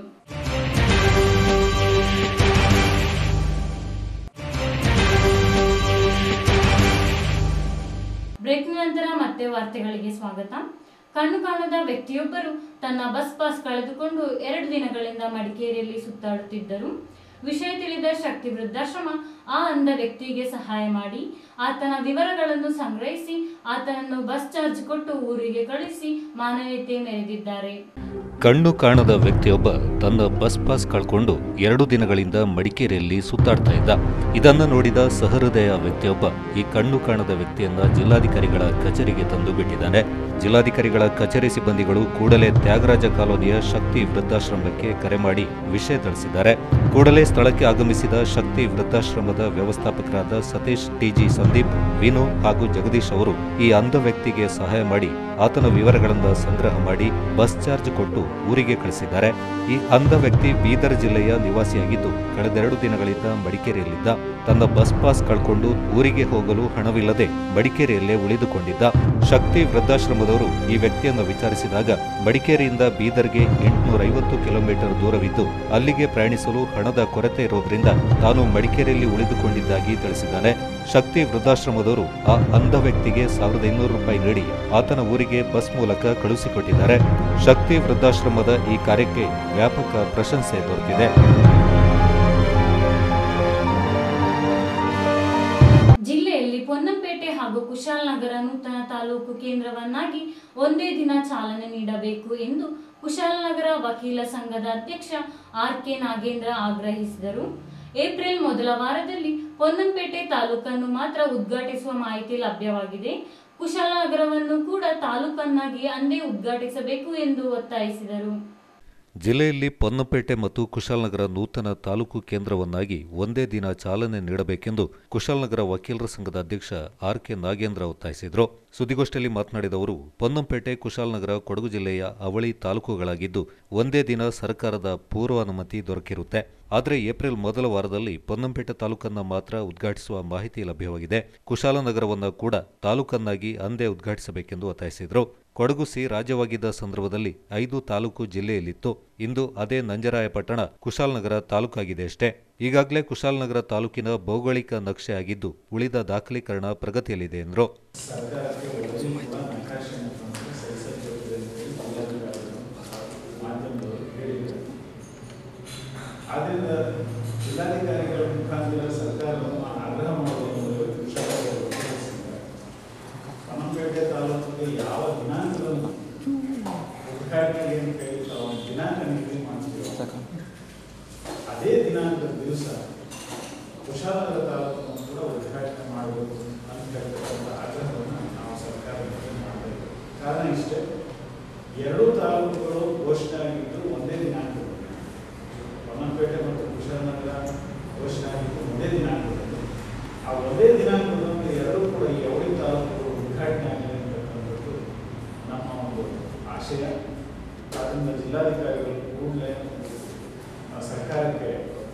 ಬ್ರೇಕ್ನ ನಂತರ ಮತ್ತೆ ವಾರ್ತೆಗಳಿಗೆ ಸ್ವಾಗತ ಕಣ್ಣು ಕಾಣದ ವ್ಯಕ್ತಿಯೊಬ್ಬರು ತನ್ನ ಬಸ್ ಪಾಸ್ ಕಳೆದುಕೊಂಡು ಎರಡು ದಿನಗಳಿಂದ ಮಡಿಕೇರಿಯಲ್ಲಿ ಸುತ್ತಾಡುತ್ತಿದ್ದರು ವಿಷಯ ತಿಳಿದ ಶಕ್ತಿ ವೃದ್ಧಾಶ್ರಮ ಆ ಅಂಧ ವ್ಯಕ್ತಿಗೆ ಸಹಾಯ ಮಾಡಿ ಆತನ ವಿವರಗಳನ್ನು ಸಂಗ್ರಹಿಸಿ ಆತನನ್ನು ಬಸ್ ಚಾರ್ಜ್ ಕೊಟ್ಟು ಊರಿಗೆ ಕಳಿಸಿ ಮಾನವೀಯತೆ ಮೆರೆದಿದ್ದಾರೆ ಕಣ್ಣು ಕಾಣದ ವ್ಯಕ್ತಿಯೊಬ್ಬ ತನ್ನ ಬಸ್ ಪಾಸ್ ಕಳ್ಕೊಂಡು ಎರಡು ದಿನಗಳಿಂದ ಮಡಿಕೇರಿಯಲ್ಲಿ ಸುತ್ತಾಡ್ತಾ ಇದ್ದ ಇದನ್ನ ನೋಡಿದ ಸಹೃದಯ ವ್ಯಕ್ತಿಯೊಬ್ಬ ಈ ಕಣ್ಣು ಕಾಣದ ವ್ಯಕ್ತಿಯನ್ನ ಜಿಲ್ಲಾಧಿಕಾರಿಗಳ ಕಚೇರಿಗೆ ತಂದು ಬಿಟ್ಟಿದ್ದಾನೆ ಜಿಲ್ಲಾಧಿಕಾರಿಗಳ ಕಚೇರಿ ಸಿಬ್ಬಂದಿಗಳು ಕೂಡಲೇ ತ್ಯಾಗರಾಜ ಕಾಲೋನಿಯ ಶಕ್ತಿ ವೃದ್ಧಾಶ್ರಮಕ್ಕೆ ಕರೆ ಮಾಡಿ ವಿಷಯ ತಿಳಿಸಿದ್ದಾರೆ ಕೂಡಲೇ ಸ್ಥಳಕ್ಕೆ ಆಗಮಿಸಿದ ಶಕ್ತಿ ವೃದ್ಧಾಶ್ರಮದ ವ್ಯವಸ್ಥಾಪಕರಾದ ಸತೀಶ್ ಟಿಜಿ ಸಂದೀಪ್ ವಿನು ಹಾಗೂ ಜಗದೀಶ್ ಅವರು ಈ ಅಂಧ ವ್ಯಕ್ತಿಗೆ ಸಹಾಯ ಮಾಡಿ ಆತನ ವಿವರಗಳನ್ನು ಸಂಗ್ರಹ ಮಾಡಿ ಬಸ್ ಚಾರ್ಜ್ ಕೊಟ್ಟು ಊರಿಗೆ ಕಳಿಸಿದ್ದಾರೆ ಈ ಅಂಧ ವ್ಯಕ್ತಿ ಬೀದರ್ ಜಿಲ್ಲೆಯ ನಿವಾಸಿಯಾಗಿದ್ದು ಕಳೆದೆರಡು ದಿನಗಳಿಂದ ಮಡಿಕೇರಿಯಲ್ಲಿದ್ದ ತನ್ನ ಬಸ್ ಪಾಸ್ ಕಳ್ಕೊಂಡು ಊರಿಗೆ ಹೋಗಲು ಹಣವಿಲ್ಲದೆ ಮಡಿಕೇರಿಯಲ್ಲೇ ಉಳಿದುಕೊಂಡಿದ್ದ ಶಕ್ತಿ ವೃದ್ಧಾಶ್ರಮದವರು ಈ ವ್ಯಕ್ತಿಯನ್ನು ವಿಚಾರಿಸಿದಾಗ ಮಡಿಕೇರಿಯಿಂದ ಬೀದರ್ಗೆ ಎಂಟುನೂರ ಐವತ್ತು ಕಿಲೋಮೀಟರ್ ದೂರವಿದ್ದು ಅಲ್ಲಿಗೆ ಪ್ರಯಾಣಿಸಲು ಹಣದ ಕೊರತೆ ಇರೋದ್ರಿಂದ ತಾನು ಮಡಿಕೇರಿಯಲ್ಲಿ ಉಳಿದುಕೊಂಡಿದ್ದಾಗಿ ತಿಳಿಸಿದ್ದಾನೆ ಶಕ್ತಿ ವೃದ್ಧಾಶ್ರಮದವರು ಆ ಅಂಧ ವ್ಯಕ್ತಿಗೆ ಸಾವಿರದ ಐನೂರು ರೂಪಾಯಿ ನೀಡಿ ಆತನ ಊರಿಗೆ ಬಸ್ ಮೂಲಕ ಕಳುಹಿಸಿಕೊಟ್ಟಿದ್ದಾರೆ ಶಕ್ತಿ ವೃದ್ಧಾಶ್ರಮದ ಈ ಕಾರ್ಯಕ್ಕೆ ವ್ಯಾಪಕ ಪ್ರಶಂಸೆ ದೊರೆತಿದೆ ಜಿಲ್ಲೆಯಲ್ಲಿ ಪೊನ್ನಂಪೇಟೆ ಹಾಗೂ ಕುಶಾಲನಗರ ನೂತನ ತಾಲೂಕು ಕೇಂದ್ರವನ್ನಾಗಿ ಒಂದೇ ದಿನ ಚಾಲನೆ ನೀಡಬೇಕು ಎಂದು ಕುಶಾಲನಗರ ವಕೀಲ ಸಂಘದ ಅಧ್ಯಕ್ಷ ಆರ್ ಕೆ ನಾಗೇಂದ್ರ ಆಗ್ರಹಿಸಿದರು ಏಪ್ರಿಲ್ ಮೊದಲ ವಾರದಲ್ಲಿ ಪೊನ್ನಂಪೇಟೆ ತಾಲೂಕನ್ನು ಮಾತ್ರ ಉದ್ಘಾಟಿಸುವ ಮಾಹಿತಿ ಲಭ್ಯವಾಗಿದೆ ಕುಶಾಲನಗರವನ್ನು ಕೂಡ ತಾಲೂಕನ್ನಾಗಿ ಅಂದೇ ಉದ್ಘಾಟಿಸಬೇಕು ಎಂದು ಒತ್ತಾಯಿಸಿದರು ಜಿಲ್ಲೆಯಲ್ಲಿ ಪೊನ್ನಪೇಟೆ ಮತ್ತು ಕುಶಾಲನಗರ ನೂತನ ತಾಲೂಕು ಕೇಂದ್ರವನ್ನಾಗಿ ಒಂದೇ ದಿನ ಚಾಲನೆ ನೀಡಬೇಕೆಂದು ಕುಶಾಲನಗರ ವಕೀಲರ ಸಂಘದ ಅಧ್ಯಕ್ಷ ಆರ್ ಕೆ ನಾಗೇಂದ್ರ ಒತ್ತಾಯಿಸಿದರು ಸುದ್ದಿಗೋಷ್ಠಿಯಲ್ಲಿ ಮಾತನಾಡಿದ ಅವರು ಪೊನ್ನಂಪೇಟೆ ಕುಶಾಲನಗರ ಕೊಡಗು ಜಿಲ್ಲೆಯ ಅವಳಿ ತಾಲೂಕುಗಳಾಗಿದ್ದು ಒಂದೇ ದಿನ ಸರ್ಕಾರದ ಪೂರ್ವಾನುಮತಿ ದೊರಕಿರುತ್ತೆ ಆದರೆ ಏಪ್ರಿಲ್ ಮೊದಲ ವಾರದಲ್ಲಿ ಪೊನ್ನಂಪೇಟೆ ತಾಲೂಕನ್ನ ಮಾತ್ರ ಉದ್ಘಾಟಿಸುವ ಮಾಹಿತಿ ಲಭ್ಯವಾಗಿದೆ ಕುಶಾಲನಗರವನ್ನ ಕೂಡ ತಾಲೂಕನ್ನಾಗಿ ಅಂದೇ ಉದ್ಘಾಟಿಸಬೇಕೆಂದು ಒತ್ತಾಯಿಸಿದರು ಕೊಡಗು ಸಿ ರಾಜ್ಯವಾಗಿದ್ದ ಸಂದರ್ಭದಲ್ಲಿ ಐದು ತಾಲೂಕು ಜಿಲ್ಲೆಯಲ್ಲಿತ್ತು ಇಂದು ಅದೇ ನಂಜರಾಯಪಟ್ಟಣ ಕುಶಾಲನಗರ ತಾಲೂಕಾಗಿದೆ ಅಷ್ಟೇ ಈಗಾಗಲೇ ಕುಶಾಲನಗರ ತಾಲೂಕಿನ ಭೌಗೋಳಿಕ ನಕ್ಷೆ ಆಗಿದ್ದು ಉಳಿದ ದಾಖಲೀಕರಣ ಪ್ರಗತಿಯಲ್ಲಿದೆ ಎಂದರು ಸರ್ಕಾರಕ್ಕೆ ವರದಿ ಕೂಡ ನಕಾಶೆಯನ್ನು ತಂದು ಸಲ್ಲಿಸಬೇಕು ಅಂತ ಹೇಳಿ ಜಿಲ್ಲಾಧಿಕಾರಿಗಳು ಮಾಧ್ಯಮದವರು ಹೇಳಿದರು ಆದ್ದರಿಂದ ಜಿಲ್ಲಾಧಿಕಾರಿಗಳ ಮುಖಾಂತರ ಸರ್ಕಾರವನ್ನು ಆಗ್ರಹ ಮಾಡುವ ಮೂಲಕ ಕುಶಲತೆಯನ್ನು ತಿಳಿಸಿದ್ದಾರೆ ಪನಂಪೇಟೆ ತಾಲೂಕಿಗೆ ಯಾವ ದಿನಾಂಕವನ್ನು ಉದ್ಘಾಟನೆಗೆ ಅಂತ ಹೇಳಿ ತಾವು ಒಂದು ದಿನಾಂಕ ನಿಗದಿ ಮಾಡ್ತೀವಿ ಅದೇ ದಿನಾಂಕದ ದಿವಸ ಕುಶಾಲನಗರ ತಾಲೂಕನ್ನು ಕೂಡ ಉದ್ಘಾಟನೆ ಮಾಡಬೇಕು ಅಂತ ಹೇಳ್ತಕ್ಕಂಥ ಆಗ್ರಹವನ್ನು ನಾವು ಸರ್ಕಾರಕ್ಕೆ ಮಾಡಬೇಕು ಕಾರಣ ಇಷ್ಟೇ ಎರಡೂ ತಾಲೂಕುಗಳು ಘೋಷಣೆ ಆಗಿದ್ದು ಒಂದೇ ದಿನಾಂಕದಲ್ಲಿ ಹೊನ್ನಪೇಟೆ ಮತ್ತು ಕುಶಾಲನಗರ ಘೋಷಣೆ ಆಗಿದ್ದು ಒಂದೇ ದಿನಾಂಕದಲ್ಲಿ ಆ ಒಂದೇ ದಿನಾಂಕದಂದು ಎರಡೂ ಕೂಡ ಈ ಅವಳಿ ತಾಲೂಕುಗಳು ಉದ್ಘಾಟನೆ ಆಗಲಿ ಅಂತಕ್ಕಂಥದ್ದು ನಮ್ಮ ಒಂದು ಆಶಯ ಆದ್ದರಿಂದ ಜಿಲ್ಲಾಧಿಕಾರಿಗಳು ಕೂಡಲೇ ಆ ಸರ್ಕಾರಕ್ಕೆ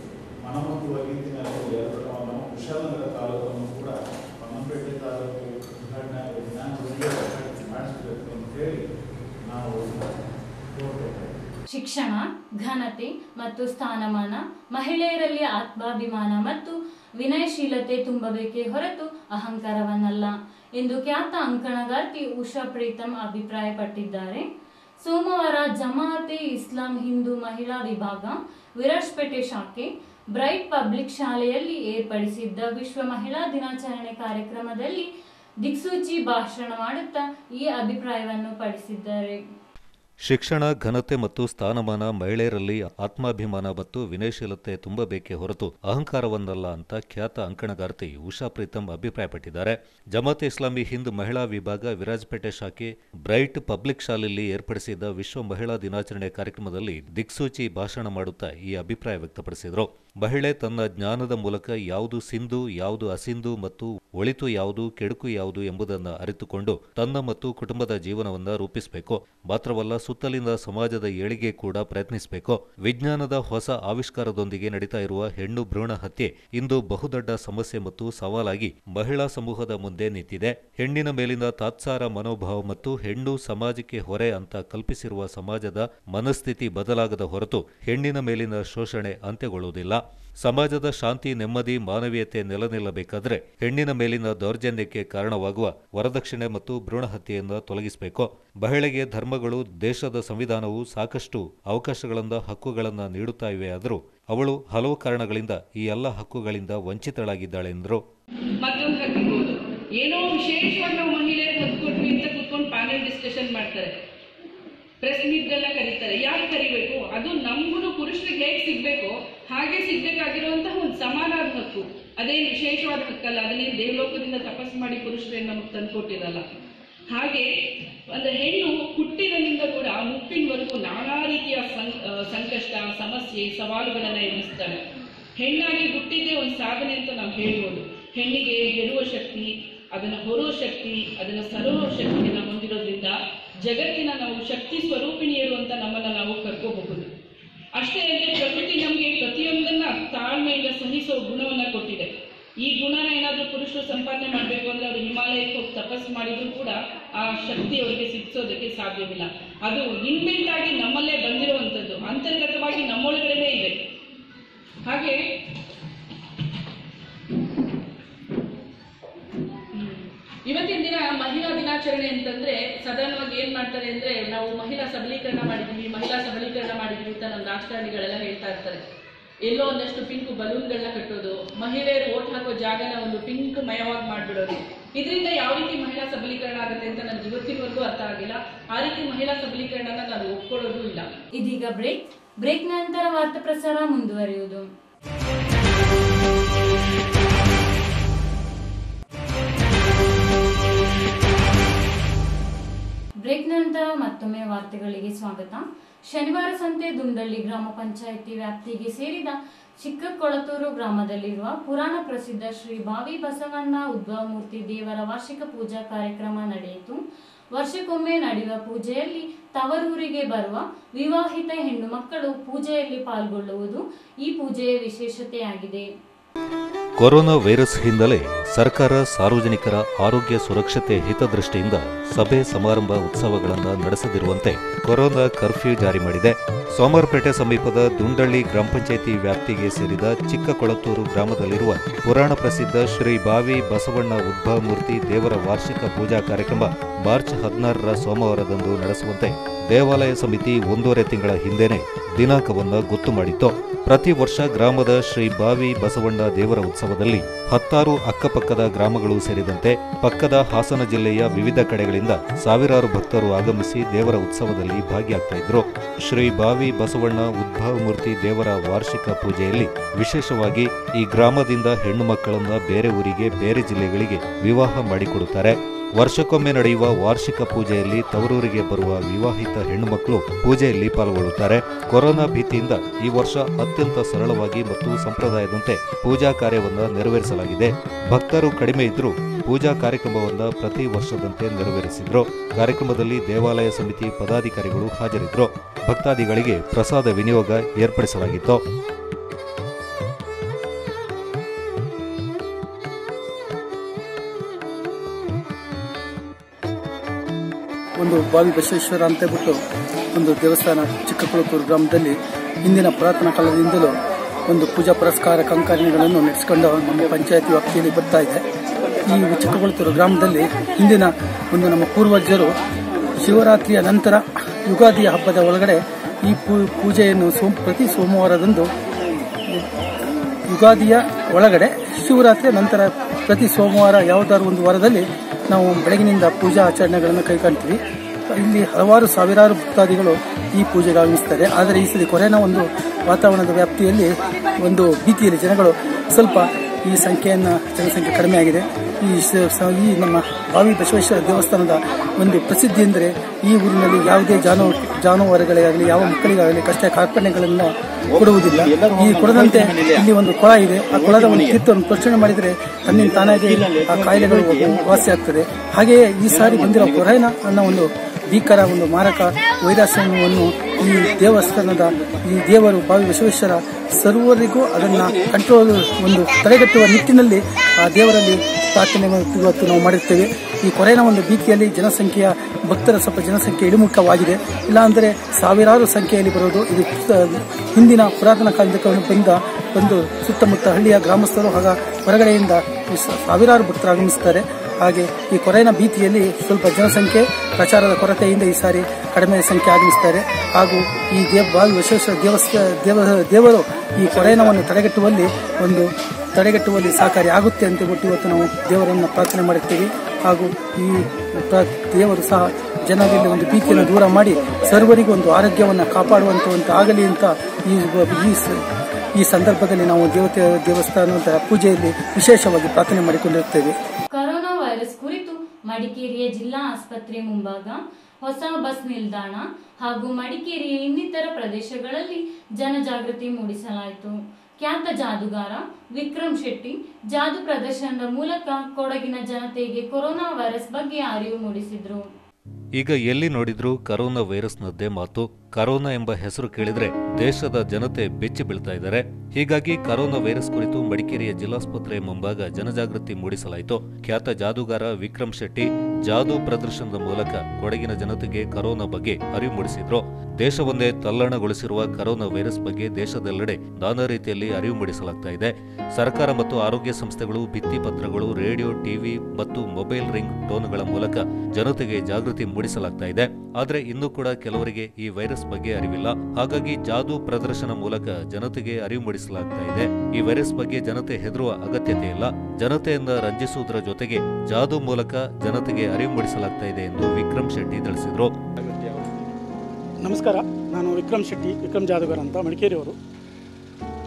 ಮನಮುಟ್ಟುವ ರೀತಿಯಲ್ಲಿ ಎರಡು ನಮ್ಮ ಕುಶಾಲನಗರ ತಾಲೂಕನ್ನು ಕೂಡ ಪನ್ನಂಪೇಟೆ ತಾಲೂಕು ಉದ್ಘಾಟನೆ ಆಗುವ ದಿನಾಂಕದಲ್ಲಿ ಉದ್ಘಾಟನೆ ಮಾಡಿಸಬೇಕು ಅಂತ ಹೇಳಿ ನಾವು ಕೋರ್ಬೇಕಾಗಿದೆ ಶಿಕ್ಷಣ ಘನತೆ ಮತ್ತು ಸ್ಥಾನಮಾನ ಮಹಿಳೆಯರಲ್ಲಿ ಆತ್ಮಾಭಿಮಾನ ಮತ್ತು ವಿನಯಶೀಲತೆ ತುಂಬಬೇಕೇ ಹೊರತು ಅಹಂಕಾರವನ್ನಲ್ಲ ಎಂದು ಖ್ಯಾತ ಅಂಕಣಗಾರ್ತಿ ಉಷಾ ಪ್ರೀತಮ್ ಅಭಿಪ್ರಾಯಪಟ್ಟಿದ್ದಾರೆ ಸೋಮವಾರ ಜಮಾಅತೆ ಇಸ್ಲಾಂ ಹಿಂದೂ ಮಹಿಳಾ ವಿಭಾಗ ವಿರಾಜ್ಪೇಟೆ ಶಾಖೆ ಬ್ರೈಟ್ ಪಬ್ಲಿಕ್ ಶಾಲೆಯಲ್ಲಿ ಏರ್ಪಡಿಸಿದ್ದ ವಿಶ್ವ ಮಹಿಳಾ ದಿನಾಚರಣೆ ಕಾರ್ಯಕ್ರಮದಲ್ಲಿ ದಿಕ್ಸೂಚಿ ಭಾಷಣ ಮಾಡುತ್ತಾ ಈ ಅಭಿಪ್ರಾಯವನ್ನು ಪಡಿಸಿದ್ದಾರೆ ಶಿಕ್ಷಣ ಘನತೆ ಮತ್ತು ಸ್ಥಾನಮಾನ ಮಹಿಳೆಯರಲ್ಲಿ ಆತ್ಮಾಭಿಮಾನ ಮತ್ತು ವಿನಯಶೀಲತೆ ತುಂಬಬೇಕೇ ಹೊರತು ಅಹಂಕಾರವನ್ನಲ್ಲ ಅಂತ ಖ್ಯಾತ ಅಂಕಣಗಾರ್ತಿ ಉಷಾ ಪ್ರೀತಮ್ ಅಭಿಪ್ರಾಯಪಟ್ಟಿದ್ದಾರೆ ಜಮಾತ್ ಇಸ್ಲಾಮಿ ಹಿಂದ್ ಮಹಿಳಾ ವಿಭಾಗ ವಿರಾಜಪೇಟೆ ಶಾಖೆ ಬ್ರೈಟ್ ಪಬ್ಲಿಕ್ ಶಾಲೆಯಲ್ಲಿ ಏರ್ಪಡಿಸಿದ್ದ ವಿಶ್ವ ಮಹಿಳಾ ದಿನಾಚರಣೆ ಕಾರ್ಯಕ್ರಮದಲ್ಲಿ ದಿಕ್ಸೂಚಿ ಭಾಷಣ ಮಾಡುತ್ತಾ ಈ ಅಭಿಪ್ರಾಯ ವ್ಯಕ್ತಪಡಿಸಿದರು ಮಹಿಳೆ ತನ್ನ ಜ್ಞಾನದ ಮೂಲಕ ಯಾವುದು ಸಿಂಧು ಯಾವುದು ಅಸಿಂಧು ಮತ್ತು ಒಳಿತು ಯಾವುದು ಕೆಡುಕು ಯಾವುದು ಎಂಬುದನ್ನು ಅರಿತುಕೊಂಡು ತನ್ನ ಮತ್ತು ಕುಟುಂಬದ ಜೀವನವನ್ನ ರೂಪಿಸಬೇಕು ಮಾತ್ರವಲ್ಲ ಸುತ್ತಲಿನ ಸಮಾಜದ ಏಳಿಗೆ ಕೂಡ ಪ್ರಯತ್ನಿಸಬೇಕು ವಿಜ್ಞಾನದ ಹೊಸ ಆವಿಷ್ಕಾರದೊಂದಿಗೆ ನಡೀತಾ ಇರುವ ಹೆಣ್ಣು ಭ್ರೂಣ ಹತ್ಯೆ ಇಂದು ಬಹುದೊಡ್ಡ ಸಮಸ್ಯೆ ಮತ್ತು ಸವಾಲಾಗಿ ಮಹಿಳಾ ಸಮೂಹದ ಮುಂದೆ ನಿಂತಿದೆ ಹೆಣ್ಣಿನ ಮೇಲಿನ ತಾತ್ಸಾರ ಮನೋಭಾವ ಮತ್ತು ಹೆಣ್ಣು ಸಮಾಜಕ್ಕೆ ಹೊರೆ ಅಂತ ಕಲ್ಪಿಸಿರುವ ಸಮಾಜದ ಮನಸ್ಥಿತಿ ಬದಲಾಗದ ಹೊರತು ಹೆಣ್ಣಿನ ಮೇಲಿನ ಶೋಷಣೆ ಅಂತ್ಯಗೊಳ್ಳುವುದಿಲ್ಲ ಸಮಾಜದ ಶಾಂತಿ ನೆಮ್ಮದಿ ಮಾನವೀಯತೆ ನೆಲನಿಲ್ಲಬೇಕಾದ್ರೆ ಹೆಣ್ಣಿನ ಮೇಲಿನ ದೌರ್ಜನ್ಯಕ್ಕೆ ಕಾರಣವಾಗುವ ವರದಕ್ಷಿಣೆ ಮತ್ತು ಭ್ರೂಣ ಹತ್ಯೆಯನ್ನು ತೊಲಗಿಸಬೇಕು ಮಹಿಳೆಗೆ ಧರ್ಮಗಳು ದೇಶದ ಸಂವಿಧಾನವು ಸಾಕಷ್ಟು ಅವಕಾಶಗಳಿಂದ ಹಕ್ಕುಗಳನ್ನು ನೀಡುತ್ತಾ ಇವೆಯಾದರೂ ಅವಳು ಹಲವು ಕಾರಣಗಳಿಂದ ಈ ಎಲ್ಲ ಹಕ್ಕುಗಳಿಂದ ವಂಚಿತಳಾಗಿದ್ದಾಳೆ ಎಂದರು ಮತ್ತೊಂದು ಹಾಕಿರ್ಬೋದು ಏನೋ ವಿಶೇಷವಾಗಿ ನಾವು ಮಹಿಳೆಯರು ಹೊತ್ತು ಕೊಟ್ವಿ ಅಂತ ಕೂತ್ಕೊಂಡು ಪ್ಯಾನೆಲ್ ಡಿಸ್ಕಷನ್ ಮಾಡ್ತಾರೆ ಪ್ರೆಸ್ ಮೀಟ್ಗಳನ್ನ ಕರೀತಾರೆ ಯಾಕೆ ಕರಿಬೇಕು ಅದು ನಮಗೂ ಪುರುಷರಿಗೆ ಹೇಗೆ ಸಿಗ್ಬೇಕು ಹಾಗೆ ಸಿಗ್ಬೇಕಾಗಿರುವಂತಹ ಒಂದು ಸಮಾನಾದ ಹಕ್ಕು ಅದೇನು ವಿಶೇಷವಾದ ಹಕ್ಕಲ್ಲ ಅದನ್ನೇನು ದೇವಲೋಕದಿಂದ ತಪಸ್ಸು ಮಾಡಿ ಪುರುಷರೇನು ನಮಗೆ ತಂದುಕೊಟ್ಟಿರಲ್ಲ ಹಾಗೆ ಅಂದ್ರೆ ಹೆಣ್ಣು ಹುಟ್ಟಿದಲ್ಲಿಂದ ಕೂಡ ಮುಪ್ಪಿನವರೆಗೂ ನಾನಾ ರೀತಿಯ ಸಂ- ಆ, ಸಂಕಷ್ಟ ಸಮಸ್ಯೆ ಸವಾಲುಗಳನ್ನ ಎದುರಿಸ್ತಾಳೆ ಹೆಣ್ಣಾಗಿ ಹುಟ್ಟಿದ್ದೇ ಒಂದು ಸಾಧನೆ ಅಂತ ನಾವು ಹೇಳ್ಬೋದು ಹೆಣ್ಣಿಗೆ ಹೆರುವ ಶಕ್ತಿ ಅದನ್ನ ಹೊರುವ ಶಕ್ತಿ ಅದನ್ನ ಸರುವ ಶಕ್ತಿಯನ್ನ ಹೊಂದಿರೋದ್ರಿಂದ ಜಗತ್ತಿನ ನಾವು ಶಕ್ತಿ ಸ್ವರೂಪಿಣಿಯರು ಅಂತ ನಮ್ಮನ್ನ ನಾವು ಕರ್ಕೋಬಹುದು ಅಷ್ಟೇ ಅಲ್ಲದೆ ಪ್ರಕೃತಿ ನಮಗೆ ಪ್ರತಿಯೊಂದನ್ನ ತಾಳ್ಮೆಯಿಂದ ಸಹಿಸೋ ಗುಣವನ್ನ ಕೊಟ್ಟಿದೆ ಈ ಗುಣನ ಏನಾದ್ರೂ ಪುರುಷರು ಸಂಪಾದನೆ ಮಾಡಬೇಕು ಅಂದ್ರೆ ಅವರು ಹಿಮಾಲಯಕ್ಕೆ ಹೋಗಿ ತಪಸ್ಸು ಮಾಡಿದ್ರು ಕೂಡ ಆ ಶಕ್ತಿ ಅವರಿಗೆ ಸಿಕ್ಸೋದಕ್ಕೆ ಸಾಧ್ಯವಿಲ್ಲ ಅದು ಇನ್ಬಿಲ್ಟ್ ಆಗಿ ನಮ್ಮಲ್ಲೇ ಬಂದಿರುವಂಥದ್ದು ಅಂತರ್ಗತವಾಗಿ ನಮ್ಮೊಳಗಡೆನೇ ಇದೆ ಹಾಗೆ ಹ್ಮ್. ಇವತ್ತಿನ ದಿನ ಮಹಿಳಾ ದಿನಾಚರಣೆ ಅಂತಂದ್ರೆ ಸಾಧಾರಣವಾಗಿ ಏನ್ ಮಾಡ್ತಾರೆ ಅಂದ್ರೆ ನಾವು ಮಹಿಳಾ ಸಬಲೀಕರಣ ಮಾಡಿದೀವಿ ಮಹಿಳಾ ಸಬಲೀಕರಣ ಮಾಡಿದೀವಿ ಅಂತ ನಮ್ಮ ರಾಜಕಾರಣಿಗಳೆಲ್ಲ ಹೇಳ್ತಾ ಇರ್ತಾರೆ ಎಲ್ಲೋ ಒಂದಷ್ಟು ಪಿಂಕ್ ಬಲೂನ್ಗಳನ್ನ ಕಟ್ಟೋದು ಮಹಿಳೆಯರು ಓಟ್ ಹಾಕೋ ಜಾಗನ ಒಂದು ಪಿಂಕ್ ಮಯವಾಗಿ ಮಾಡ್ಬಿಡೋದು ಇದರಿಂದ ಯಾವ ರೀತಿ ಮಹಿಳಾ ಸಬಲೀಕರಣ ಆಗುತ್ತೆ ಅಂತ ನನಗೆ ಇವತ್ತಿನವರೆಗೂ ಅರ್ಥ ಆಗಿಲ್ಲ ಆ ರೀತಿ ಮಹಿಳಾ ಸಬಲೀಕರಣನ ನಾನು ಒಪ್ಕೊಳ್ಳೋದು ಇಲ್ಲ ಇದೀಗ ಬ್ರೇಕ್ ಬ್ರೇಕ್ ನಂತರ ವಾರ್ತಾ ಪ್ರಸಾರ ಮುಂದುವರಿಯುವುದು ಬ್ರೇಕ್ ನಂತರ ಮತ್ತೊಮ್ಮೆ ವಾರ್ತೆಗಳಿಗೆ ಸ್ವಾಗತ ಶನಿವಾರ ಸಂತೆ ದುಂಡಳ್ಳಿ ಗ್ರಾಮ ಪಂಚಾಯಿತಿ ವ್ಯಾಪ್ತಿಗೆ ಸೇರಿದ ಚಿಕ್ಕಕೊಳತೂರು ಗ್ರಾಮದಲ್ಲಿರುವ ಪುರಾಣ ಪ್ರಸಿದ್ಧ ಶ್ರೀ ಬಾವಿ ಬಸವಣ್ಣ ಉದ್ಭವಮೂರ್ತಿ ದೇವರ ವಾರ್ಷಿಕ ಪೂಜಾ ಕಾರ್ಯಕ್ರಮ ನಡೆಯಿತು ವರ್ಷಕ್ಕೊಮ್ಮೆ ನಡೆಯುವ ಪೂಜೆಯಲ್ಲಿ ತವರೂರಿಗೆ ಬರುವ ವಿವಾಹಿತ ಹೆಣ್ಣು ಮಕ್ಕಳು ಪೂಜೆಯಲ್ಲಿ ಪಾಲ್ಗೊಳ್ಳುವುದು ಈ ಪೂಜೆಯ ವಿಶೇಷತೆಯಾಗಿದೆ ಕೊರೋನಾ ವೈರಸ್ ಹಿನ್ನೆಲೆ ಸರ್ಕಾರ ಸಾರ್ವಜನಿಕರ ಆರೋಗ್ಯ ಸುರಕ್ಷತೆ ಹಿತದೃಷ್ಟಿಯಿಂದ ಸಭೆ ಸಮಾರಂಭ ಉತ್ಸವಗಳನ್ನು ನಡೆಸದಿರುವಂತೆ ಕೊರೋನಾ ಕರ್ಫ್ಯೂ ಜಾರಿ ಮಾಡಿದೆ ಸೋಮವಾರಪೇಟೆ ಸಮೀಪದ ದುಂಡಳ್ಳಿ ಗ್ರಾಮ ಪಂಚಾಯಿತಿ ವ್ಯಾಪ್ತಿಗೆ ಸೇರಿದ ಚಿಕ್ಕಕೊಳತೂರು ಗ್ರಾಮದಲ್ಲಿರುವ ಪುರಾಣ ಪ್ರಸಿದ್ಧ ಶ್ರೀ ಬಾವಿ ಬಸವಣ್ಣ ಉದ್ಭವ ಮೂರ್ತಿ ದೇವರ ವಾರ್ಷಿಕ ಪೂಜಾ ಕಾರ್ಯಕ್ರಮ ಮಾರ್ಚ್ ಹದಿನಾರರ ಸೋಮವಾರದಂದು ನಡೆಸುವಂತೆ ದೇವಾಲಯ ಸಮಿತಿ ಒಂದೂವರೆ ತಿಂಗಳ ಹಿಂದೆನೆ ದಿನಾಂಕವನ್ನು ಗೊತ್ತು ಮಾಡಿತ್ತು ಪ್ರತಿ ವರ್ಷ ಗ್ರಾಮದ ಶ್ರೀ ಬಾವಿ ಬಸವಣ್ಣ ದೇವರ ಉತ್ಸವದಲ್ಲಿ ಹತ್ತಾರು ಅಕ್ಕಪಕ್ಕದ ಗ್ರಾಮಗಳು ಸೇರಿದಂತೆ ಪಕ್ಕದ ಹಾಸನ ಜಿಲ್ಲೆಯ ವಿವಿಧ ಕಡೆಗಳಿಂದ ಸಾವಿರಾರು ಭಕ್ತರು ಆಗಮಿಸಿ ದೇವರ ಉತ್ಸವದಲ್ಲಿ ಭಾಗಿಯಾಗ್ತಾ ಇದ್ರು ಶ್ರೀ ಬಾವಿ ಬಸವಣ್ಣ ಉದ್ಭವ ಮೂರ್ತಿ ದೇವರ ವಾರ್ಷಿಕ ಪೂಜೆಯಲ್ಲಿ ವಿಶೇಷವಾಗಿ ಈ ಗ್ರಾಮದಿಂದ ಹೆಣ್ಣು ಮಕ್ಕಳನ್ನ ಬೇರೆ ಊರಿಗೆ ಬೇರೆ ಜಿಲ್ಲೆಗಳಿಗೆ ವಿವಾಹ ಮಾಡಿಕೊಡುತ್ತಾರೆ ವರ್ಷಕ್ಕೊಮ್ಮೆ ನಡೆಯುವ ವಾರ್ಷಿಕ ಪೂಜೆಯಲ್ಲಿ ತವರೂರಿಗೆ ಬರುವ ವಿವಾಹಿತ ಹೆಣ್ಣುಮಕ್ಕಳು ಪೂಜೆಯಲ್ಲಿ ಪಾಲ್ಗೊಳ್ಳುತ್ತಾರೆ ಕೊರೋನಾ ಭೀತಿಯಿಂದ ಈ ವರ್ಷ ಅತ್ಯಂತ ಸರಳವಾಗಿ ಮತ್ತು ಸಂಪ್ರದಾಯದಂತೆ ಪೂಜಾ ಕಾರ್ಯವನ್ನ ನೆರವೇರಿಸಲಾಗಿದೆ ಭಕ್ತರು ಕಡಿಮೆ ಇದ್ರೂ ಪೂಜಾ ಕಾರ್ಯಕ್ರಮವನ್ನ ಪ್ರತಿ ವರ್ಷದಂತೆ ನೆರವೇರಿಸಿದ್ರು ಕಾರ್ಯಕ್ರಮದಲ್ಲಿ ದೇವಾಲಯ ಸಮಿತಿ ಪದಾಧಿಕಾರಿಗಳು ಹಾಜರಿದ್ದರು ಭಕ್ತಾದಿಗಳಿಗೆ ಪ್ರಸಾದ ವಿನಿಯೋಗ ಏರ್ಪಡಿಸಲಾಗಿತ್ತು ಒಂದು ಬಾವಿ ಬಸವೇಶ್ವರ ಅಂತ ಹೇಳ್ಬಿಟ್ಟು ಒಂದು ದೇವಸ್ಥಾನ ಚಿಕ್ಕಕೊಳತೂರು ಗ್ರಾಮದಲ್ಲಿ ಹಿಂದಿನ ಪುರಾತನ ಕಾಲದಿಂದಲೂ ಒಂದು ಪೂಜಾ ಪುರಸ್ಕಾರ ಕಂಕಾರಿಗಳನ್ನು ನಡೆಸಿಕೊಂಡು ನಮ್ಮ ಪಂಚಾಯತಿ ವ್ಯಾಪ್ತಿಯಲ್ಲಿ ಬರ್ತಾ ಇದೆ ಈ ಚಿಕ್ಕಕೊಳತೂರು ಗ್ರಾಮದಲ್ಲಿ ಹಿಂದಿನ ಒಂದು ನಮ್ಮ ಪೂರ್ವಜರು ಶಿವರಾತ್ರಿಯ ನಂತರ ಯುಗಾದಿಯ ಹಬ್ಬದ ಒಳಗಡೆ ಈ ಪೂ- ಪೂಜೆಯನ್ನು ಸೋಮ್ ಪ್ರತಿ ಸೋಮವಾರದಂದು ಯುಗಾದಿಯ ಒಳಗಡೆ ಶಿವರಾತ್ರಿಯ ನಂತರ ಪ್ರತಿ ಸೋಮವಾರ ಯಾವುದಾದ್ರು ಒಂದು ವಾರದಲ್ಲಿ ನಾವು ಬೆಳಗಿನಿಂದ ಪೂಜಾ ಆಚರಣೆಗಳನ್ನು ಕೈಗೊಳ್ತೀವಿ ಇಲ್ಲಿ ಹಲವಾರು ಸಾವಿರಾರು ಭಕ್ತಾದಿಗಳು ಈ ಪೂಜೆಗೆ ಆಗಮಿಸ್ತಾರೆ ಆದರೆ ಈ ಸಲ ಕೊರೋನಾ ಒಂದು ವಾತಾವರಣದ ವ್ಯಾಪ್ತಿಯಲ್ಲಿ ಒಂದು ಭೀತಿಯಲ್ಲಿ ಜನಗಳು ಸ್ವಲ್ಪ ಈ ಸಂಖ್ಯೆಯನ್ನು ಜನಸಂಖ್ಯೆ ಕಡಿಮೆ ಆಗಿದೆ ಈ ಸ- ಸ- ಈ ನಮ್ಮ ಬಾವಿ ಬಸವೇಶ್ವರ ದೇವಸ್ಥಾನದ ಒಂದು ಪ್ರಸಿದ್ಧಿ ಎಂದರೆ ಈ ಊರಿನಲ್ಲಿ ಯಾವುದೇ ಜಾನು ಜಾನುವಾರುಗಳಿಗಾಗಲಿ ಯಾವ ಮಕ್ಕಳಿಗಾಗಲಿ ಕಷ್ಟ ಕಾರ್ಪಣ್ಯಗಳನ್ನು ಕೊಡುವುದಿಲ್ಲ ಈ ಕೊಡದಂತೆ ಇಲ್ಲಿ ಒಂದು ಕೊಳ ಇದೆ ಆ ಕೊಳದ ಒಂದು ತೀರ್ಥವನ್ನು ಪ್ರೋಕ್ಷಣೆ ಮಾಡಿದರೆ ತನ್ನಿಂದ ತಾನಾಗಿ ಆ ಕಾಯಿಲೆಗಳು ವಾಸಿ ಆಗ್ತದೆ ಹಾಗೆಯೇ ಈ ಸಾರಿ ಬಂದಿರೋ ಕೊರೋನಾ ಅನ್ನೋ ಒಂದು ಭೀಕರ ಒಂದು ಮಾರಕ ವೈರಸ್ವನ್ನು ಈ ದೇವಸ್ಥಾನದ ಈ ದೇವರು ಬಾವಿ ಬಸವೇಶ್ವರ ಸರ್ವರಿಗೂ ಅದನ್ನ ಕಂಟ್ರೋಲ್ ಒಂದು ತಡೆಗಟ್ಟುವ ನಿಟ್ಟಿನಲ್ಲಿ ಆ ದೇವರಲ್ಲಿ ಪ್ರಾರ್ಥನೆ ಇವತ್ತು ನಾವು ಮಾಡಿರ್ತೇವೆ ಈ ಕೊರೋನಾ ಒಂದು ಭೀತಿಯಲ್ಲಿ ಜನಸಂಖ್ಯೆಯ ಭಕ್ತರ ಸ್ವಲ್ಪ ಜನಸಂಖ್ಯೆ ಇಳಿಮುಖವಾಗಿದೆ ಇಲ್ಲಾಂದರೆ ಸಾವಿರಾರು ಸಂಖ್ಯೆಯಲ್ಲಿ ಬರೋದು ಇದು ಸ- ಹಿಂದಿನ ಪುರಾತನ ಕಾಲದ ಬಂದ ಒಂದು ಸುತ್ತಮುತ್ತ ಹಳ್ಳಿಯ ಗ್ರಾಮಸ್ಥರು ಹಾಗೂ ಹೊರಗಡೆಯಿಂದ ಈ ಸ- ಸಾವಿರಾರು ಭಕ್ತರು ಆಗಮಿಸುತ್ತಾರೆ ಹಾಗೆ ಈ ಕೊರೋನಾ ಭೀತಿಯಲ್ಲಿ ಸ್ವಲ್ಪ ಜನಸಂಖ್ಯೆ ಪ್ರಚಾರದ ಕೊರತೆಯಿಂದ ಈ ಸಾರಿ ಕಡಿಮೆ ಸಂಖ್ಯೆ ಆಗಮಿಸುತ್ತಾರೆ ಹಾಗೂ ಈ ದೇವ ಬಾವಿ ವಿಶೇಷ ದೇವಸ್ಥ ದೇವ ದೇವರು ಈ ಕೊರೋನಾವನ್ನು ತಡೆಗಟ್ಟುವಲ್ಲಿ ಒಂದು ತಡೆಗಟ್ಟುವಲ್ಲಿ ಸಹಕಾರಿ ಆಗುತ್ತೆ ಅಂತ ಹೇಳ್ಬಿಟ್ಟು ಇವತ್ತು ನಾವು ದೇವರನ್ನು ಪ್ರಾರ್ಥನೆ ಮಾಡುತ್ತೀವಿ ಹಾಗೂ ಈ ಪ್ರ- ದೇವರು ಸಹ ಜನರಲ್ಲಿ ಒಂದು ಭೀತಿಯನ್ನು ದೂರ ಮಾಡಿ ಸರ್ವರಿಗೂ ಒಂದು ಆರೋಗ್ಯವನ್ನು ಕಾಪಾಡುವಂತ ಒಂದು ಆಗಲಿ ಅಂತ ಈ ಈ ಸ- ಈ ಸಂದರ್ಭದಲ್ಲಿ ನಾವು ದೇವತೆ ದೇವಸ್ಥಾನದ ಪೂಜೆಯಲ್ಲಿ ವಿಶೇಷವಾಗಿ ಪ್ರಾರ್ಥನೆ ಮಾಡಿಕೊಂಡಿರುತ್ತೇವೆ ಕೊರೋನಾ ವೈರಸ್ ಕುರಿತು ಮಡಿಕೇರಿಯ ಜಿಲ್ಲಾ ಆಸ್ಪತ್ರೆ ಮುಂಭಾಗ ಹೊಸ ಬಸ್ ನಿಲ್ದಾಣ ಹಾಗೂ ಮಡಿಕೇರಿಯ ಇನ್ನಿತರ ಪ್ರದೇಶಗಳಲ್ಲಿ ಜನಜಾಗೃತಿ ಮೂಡಿಸಲಾಯಿತು ಖ್ಯಾತ ಜಾದುಗಾರ ವಿಕ್ರಮ್ ಶೆಟ್ಟಿ ಜಾದು ಪ್ರದರ್ಶನದ ಮೂಲಕ ಕೊಡಗಿನ ಜನತೆಗೆ ಕೊರೋನಾ ವೈರಸ್ ಬಗ್ಗೆ ಅರಿವು ಮೂಡಿಸಿದ್ರು ಈಗ ಎಲ್ಲಿ ನೋಡಿದ್ರೂ ಕರೋನಾ ವೈರಸ್ನದ್ದೇ ಮಾತು ಕರೋನಾ ಎಂಬ ಹೆಸರು ಕೇಳಿದ್ರೆ ದೇಶದ ಜನತೆ ಬೆಚ್ಚಿ ಬೀಳ್ತಾ ಇದ್ದಾರೆ ಹೀಗಾಗಿ ಕರೋನಾ ವೈರಸ್ ಕುರಿತು ಮಡಿಕೇರಿಯ ಜಿಲ್ಲಾಸ್ಪತ್ರೆ ಮುಂಭಾಗ ಜನಜಾಗೃತಿ ಮೂಡಿಸಲಾಯಿತು ಖ್ಯಾತ ಜಾದೂಗಾರ ವಿಕ್ರಮ್ ಶೆಟ್ಟಿ ಜಾದೂ ಪ್ರದರ್ಶನದ ಮೂಲಕ ಕೊಡಗಿನ ಜನತೆಗೆ ಕರೋನಾ ಬಗ್ಗೆ ಅರಿವು ಮೂಡಿಸಿದ್ರು ದೇಶವನ್ನೇ ತಲ್ಲಣಗೊಳಿಸಿರುವ ಕರೋನಾ ವೈರಸ್ ಬಗ್ಗೆ ದೇಶದೆಲ್ಲೆಡೆ ನಾನಾ ರೀತಿಯಲ್ಲಿ ಅರಿವು ಮೂಡಿಸಲಾಗ್ತಾ ಇದೆ ಸರ್ಕಾರ ಮತ್ತು ಆರೋಗ್ಯ ಸಂಸ್ಥೆಗಳು ಭಿತ್ತಿಪತ್ರಗಳು ರೇಡಿಯೋ ಟಿವಿ ಮತ್ತು ಮೊಬೈಲ್ ರಿಂಗ್ ಟೋನ್ಗಳ ಮೂಲಕ ಜನತೆಗೆ ಜಾಗೃತಿ ಮೂಡಿಸಲಾಗ್ತಾ ಇದೆ ಆದ್ರೆ ಇನ್ನೂ ಕೂಡ ಕೆಲವರಿಗೆ ಈ ವೈರಸ್ ಬಗ್ಗೆ ಅರಿವಿಲ್ಲ ಹಾಗಾಗಿ ಜಾದೂ ಪ್ರದರ್ಶನ ಮೂಲಕ ಜನತೆಗೆ ಅರಿವು ಮೂಡಿಸಲಾಗ್ತಾ ಇದೆ ಈ ವೈರಸ್ ಬಗ್ಗೆ ಜನತೆ ಹೆದರುವ ಅಗತ್ಯತೆ ಇಲ್ಲ ಜನತೆಯನ್ನ ರಂಜಿಸುವುದರ ಜೊತೆಗೆ ಜಾದೂ ಮೂಲಕ ಜನತೆಗೆ ಅರಿವು ಮೂಡಿಸಲಾಗ್ತಾ ಇದೆ ಎಂದು ವಿಕ್ರಮ್ ಶೆಟ್ಟಿ ತಿಳಿಸಿದ್ರು ನಮಸ್ಕಾರ ನಾನು ವಿಕ್ರಮ್ ಶೆಟ್ಟಿ ವಿಕ್ರಮ್ ಜಾದೂಗರ್ ಅಂತ ಮಡಿಕೇರಿಯವರು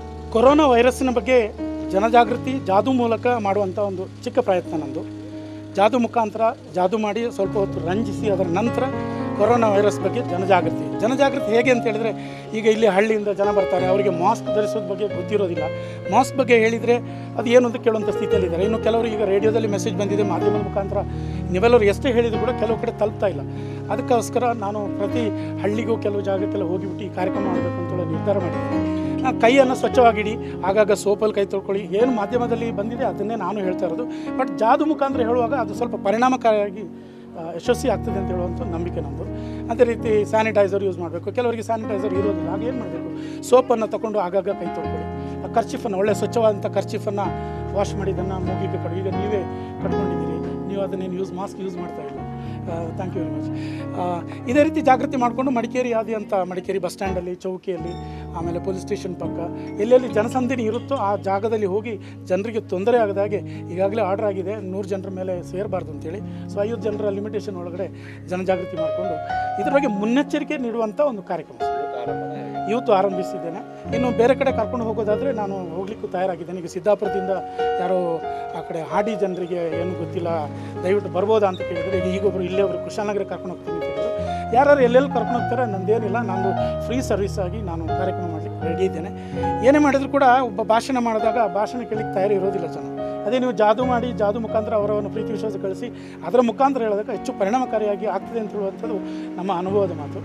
ಕೊರೋನಾ ವೈರಸ್ಸಿನ ಬಗ್ಗೆ ಜನಜಾಗೃತಿ ಜಾದೂ ಮೂಲಕ ಮಾಡುವಂಥ ಒಂದು ಚಿಕ್ಕ ಪ್ರಯತ್ನ ನಂದು ಜಾದು ಮುಖಾಂತರ ಜಾದು ಮಾಡಿ ಸ್ವಲ್ಪ ಹೊತ್ತು ರಂಜಿಸಿ ಅದರ ನಂತರ ಕೊರೋನಾ ವೈರಸ್ ಬಗ್ಗೆ ಜನಜಾಗೃತಿ ಜನಜಾಗೃತಿ ಹೇಗೆ ಅಂತ ಹೇಳಿದರೆ ಈಗ ಇಲ್ಲಿ ಹಳ್ಳಿಯಿಂದ ಜನ ಬರ್ತಾರೆ ಅವರಿಗೆ ಮಾಸ್ಕ್ ಧರಿಸೋದ್ರ ಬಗ್ಗೆ ಗೊತ್ತಿರೋದಿಲ್ಲ ಮಾಸ್ಕ್ ಬಗ್ಗೆ ಹೇಳಿದರೆ ಅದು ಏನು ಅಂತ ಕೇಳುವಂಥ ಸ್ಥಿತಿಯಲ್ಲಿದ್ದಾರೆ ಇನ್ನು ಕೆಲವರು ಈಗ ರೇಡಿಯೋದಲ್ಲಿ ಮೆಸೇಜ್ ಬಂದಿದೆ ಮಾಧ್ಯಮದ ಮುಖಾಂತರ ನೀವೆಲ್ಲರೂ ಎಷ್ಟೇ ಹೇಳಿದ್ರು ಕೂಡ ಕೆಲವು ಕಡೆ ತಲುಪ್ತಾ ಇಲ್ಲ ಅದಕ್ಕೋಸ್ಕರ ನಾನು ಪ್ರತಿ ಹಳ್ಳಿಗೂ ಕೆಲವು ಜಾಗಕ್ಕೆಲ್ಲ ಹೋಗಿಬಿಟ್ಟು ಈ ಕಾರ್ಯಕ್ರಮ ಮಾಡಬೇಕು ಅಂತೇಳಿ ನಿರ್ಧಾರ ಮಾಡಿದ್ದೀನಿ ಆ, ಕೈಯನ್ನು ಸ್ವಚ್ಛವಾಗಿಡಿ ಆಗಾಗ ಸೋಪಲ್ಲಿ ಕೈ ತೊಳ್ಕೊಳ್ಳಿ ಏನು ಮಾಧ್ಯಮದಲ್ಲಿ ಬಂದಿದೆ ಅದನ್ನೇ ನಾನು ಹೇಳ್ತಾ ಇರೋದು ಬಟ್ ಜಾದು ಮುಖಾಂತರ ಹೇಳುವಾಗ ಅದು ಸ್ವಲ್ಪ ಪರಿಣಾಮಕಾರಿಯಾಗಿ ಆ, ಯಶಸ್ವಿ ಆಗ್ತದೆ ಅಂತ ಹೇಳುವಂಥ ನಂಬಿಕೆ ನಮ್ಮದು ಅದೇ ರೀತಿ ಸ್ಯಾನಿಟೈಸರ್ ಯೂಸ್ ಮಾಡಬೇಕು ಕೆಲವರಿಗೆ ಸ್ಯಾನಿಟೈಸರ್ ಇರೋದಿಲ್ಲ ಆಗ ಏನು ಮಾಡಬೇಕು ಸೋಪನ್ನು ತಗೊಂಡು ಆಗಾಗ ಕೈ ತೊಳ್ಕೊಳ್ಳಿ ಆ ಖರ್ಚಿಫನ್ನು ಒಳ್ಳೆ ಸ್ವಚ್ಛವಾದಂಥ ಖರ್ಚಿಫನ್ನು ವಾಶ್ ಮಾಡಿ ಇದನ್ನು ಮೂಗಿಗೆ ಕಟ್ಟು ಈಗ ನೀವೇ ಕಟ್ಕೊಂಡಿದ್ದೀರಿ ನೀವು ಅದನ್ನೇನು ಯೂಸ್ ಮಾಸ್ಕ್ ಯೂಸ್ ಮಾಡ್ತಾ ಇಲ್ಲ ಥ್ಯಾಂಕ್ ಯು ವೆರಿ ಮಚ್ ಇದೇ ರೀತಿ ಜಾಗೃತಿ ಮಾಡಿಕೊಂಡು ಮಡಿಕೇರಿ ಆದ್ಯಂತ ಮಡಿಕೇರಿ ಬಸ್ ಸ್ಟ್ಯಾಂಡಲ್ಲಿ ಚೌಕಿಯಲ್ಲಿ ಆಮೇಲೆ ಪೊಲೀಸ್ ಸ್ಟೇಷನ್ ಪಕ್ಕ ಎಲ್ಲೆಲ್ಲಿ ಜನಸಂದಣಿ ಇರುತ್ತೋ ಆ ಜಾಗದಲ್ಲಿ ಹೋಗಿ ಜನರಿಗೆ ತೊಂದರೆ ಆಗದ ಹಾಗೆ ಈಗಾಗಲೇ ಆರ್ಡರ್ ಆಗಿದೆ ನೂರು ಜನರ ಮೇಲೆ ಸೇರಬಾರ್ದು ಅಂತೇಳಿ ಸೊ ಐವತ್ತು ಜನರ ಲಿಮಿಟೇಷನ್ ಒಳಗಡೆ ಜನಜಾಗೃತಿ ಮಾಡಿಕೊಂಡು ಇದ್ರ ಬಗ್ಗೆ ಮುನ್ನೆಚ್ಚರಿಕೆ ನೀಡುವಂಥ ಒಂದು ಕಾರ್ಯಕ್ರಮ ಇವತ್ತು ಆರಂಭಿಸಿದ್ದೇನೆ ಇನ್ನು ಬೇರೆ ಕಡೆ ಕರ್ಕೊಂಡು ಹೋಗೋದಾದರೆ ನಾನು ಹೋಗ್ಲಿಕ್ಕೂ ತಯಾರಾಗಿದ್ದೇನೆ ಈಗ ಸಿದ್ದಾಪುರದಿಂದ ಯಾರೋ ಆ ಕಡೆ ಹಾಡಿ ಜನರಿಗೆ ಏನು ಗೊತ್ತಿಲ್ಲ ದಯವಿಟ್ಟು ಬರ್ಬೋದಾ ಅಂತ ಕೇಳಿದರೆ ಈಗ ಈಗೊಬ್ಬರು ಇಲ್ಲೇ ಒಬ್ಬರು ಕುಶಾಲನಗರ ಕರ್ಕೊಂಡು ಹೋಗ್ತೀನಿ ಅಂತ ಹೇಳಿದ್ರು ಯಾರು ಎಲ್ಲೆಲ್ಲಿ ಕರ್ಕೊಂಡು ಹೋಗ್ತಾರೆ ನಂದೇನಿಲ್ಲ ನಾನು ಫ್ರೀ ಸರ್ವಿಸ್ ಆಗಿ ನಾನು ಕಾರ್ಯಕ್ರಮ ಮಾಡಲಿಕ್ಕೆ ರೆಡಿ ಇದ್ದೇನೆ ಏನೇ ಮಾಡಿದ್ರು ಕೂಡ ಒಬ್ಬ ಭಾಷಣ ಮಾಡಿದಾಗ ಭಾಷಣ ಕೇಳಲಿಕ್ಕೆ ತಯಾರಿ ಇರೋದಿಲ್ಲ ಜನ ಅದೇ ನೀವು ಜಾದು ಮಾಡಿ ಜಾದು ಮುಖಾಂತರ ಅವರವನ್ನು ಪ್ರೀತಿ ವಿಶ್ವಾಸ ಕಳಿಸಿ ಅದರ ಮುಖಾಂತರ ಹೇಳಿದಾಗ ಹೆಚ್ಚು ಪರಿಣಾಮಕಾರಿಯಾಗಿ ಆಗ್ತದೆ ಅಂತ ಹೇಳುವಂಥದ್ದು ನಮ್ಮ ಅನುಭವದ ಮಾತು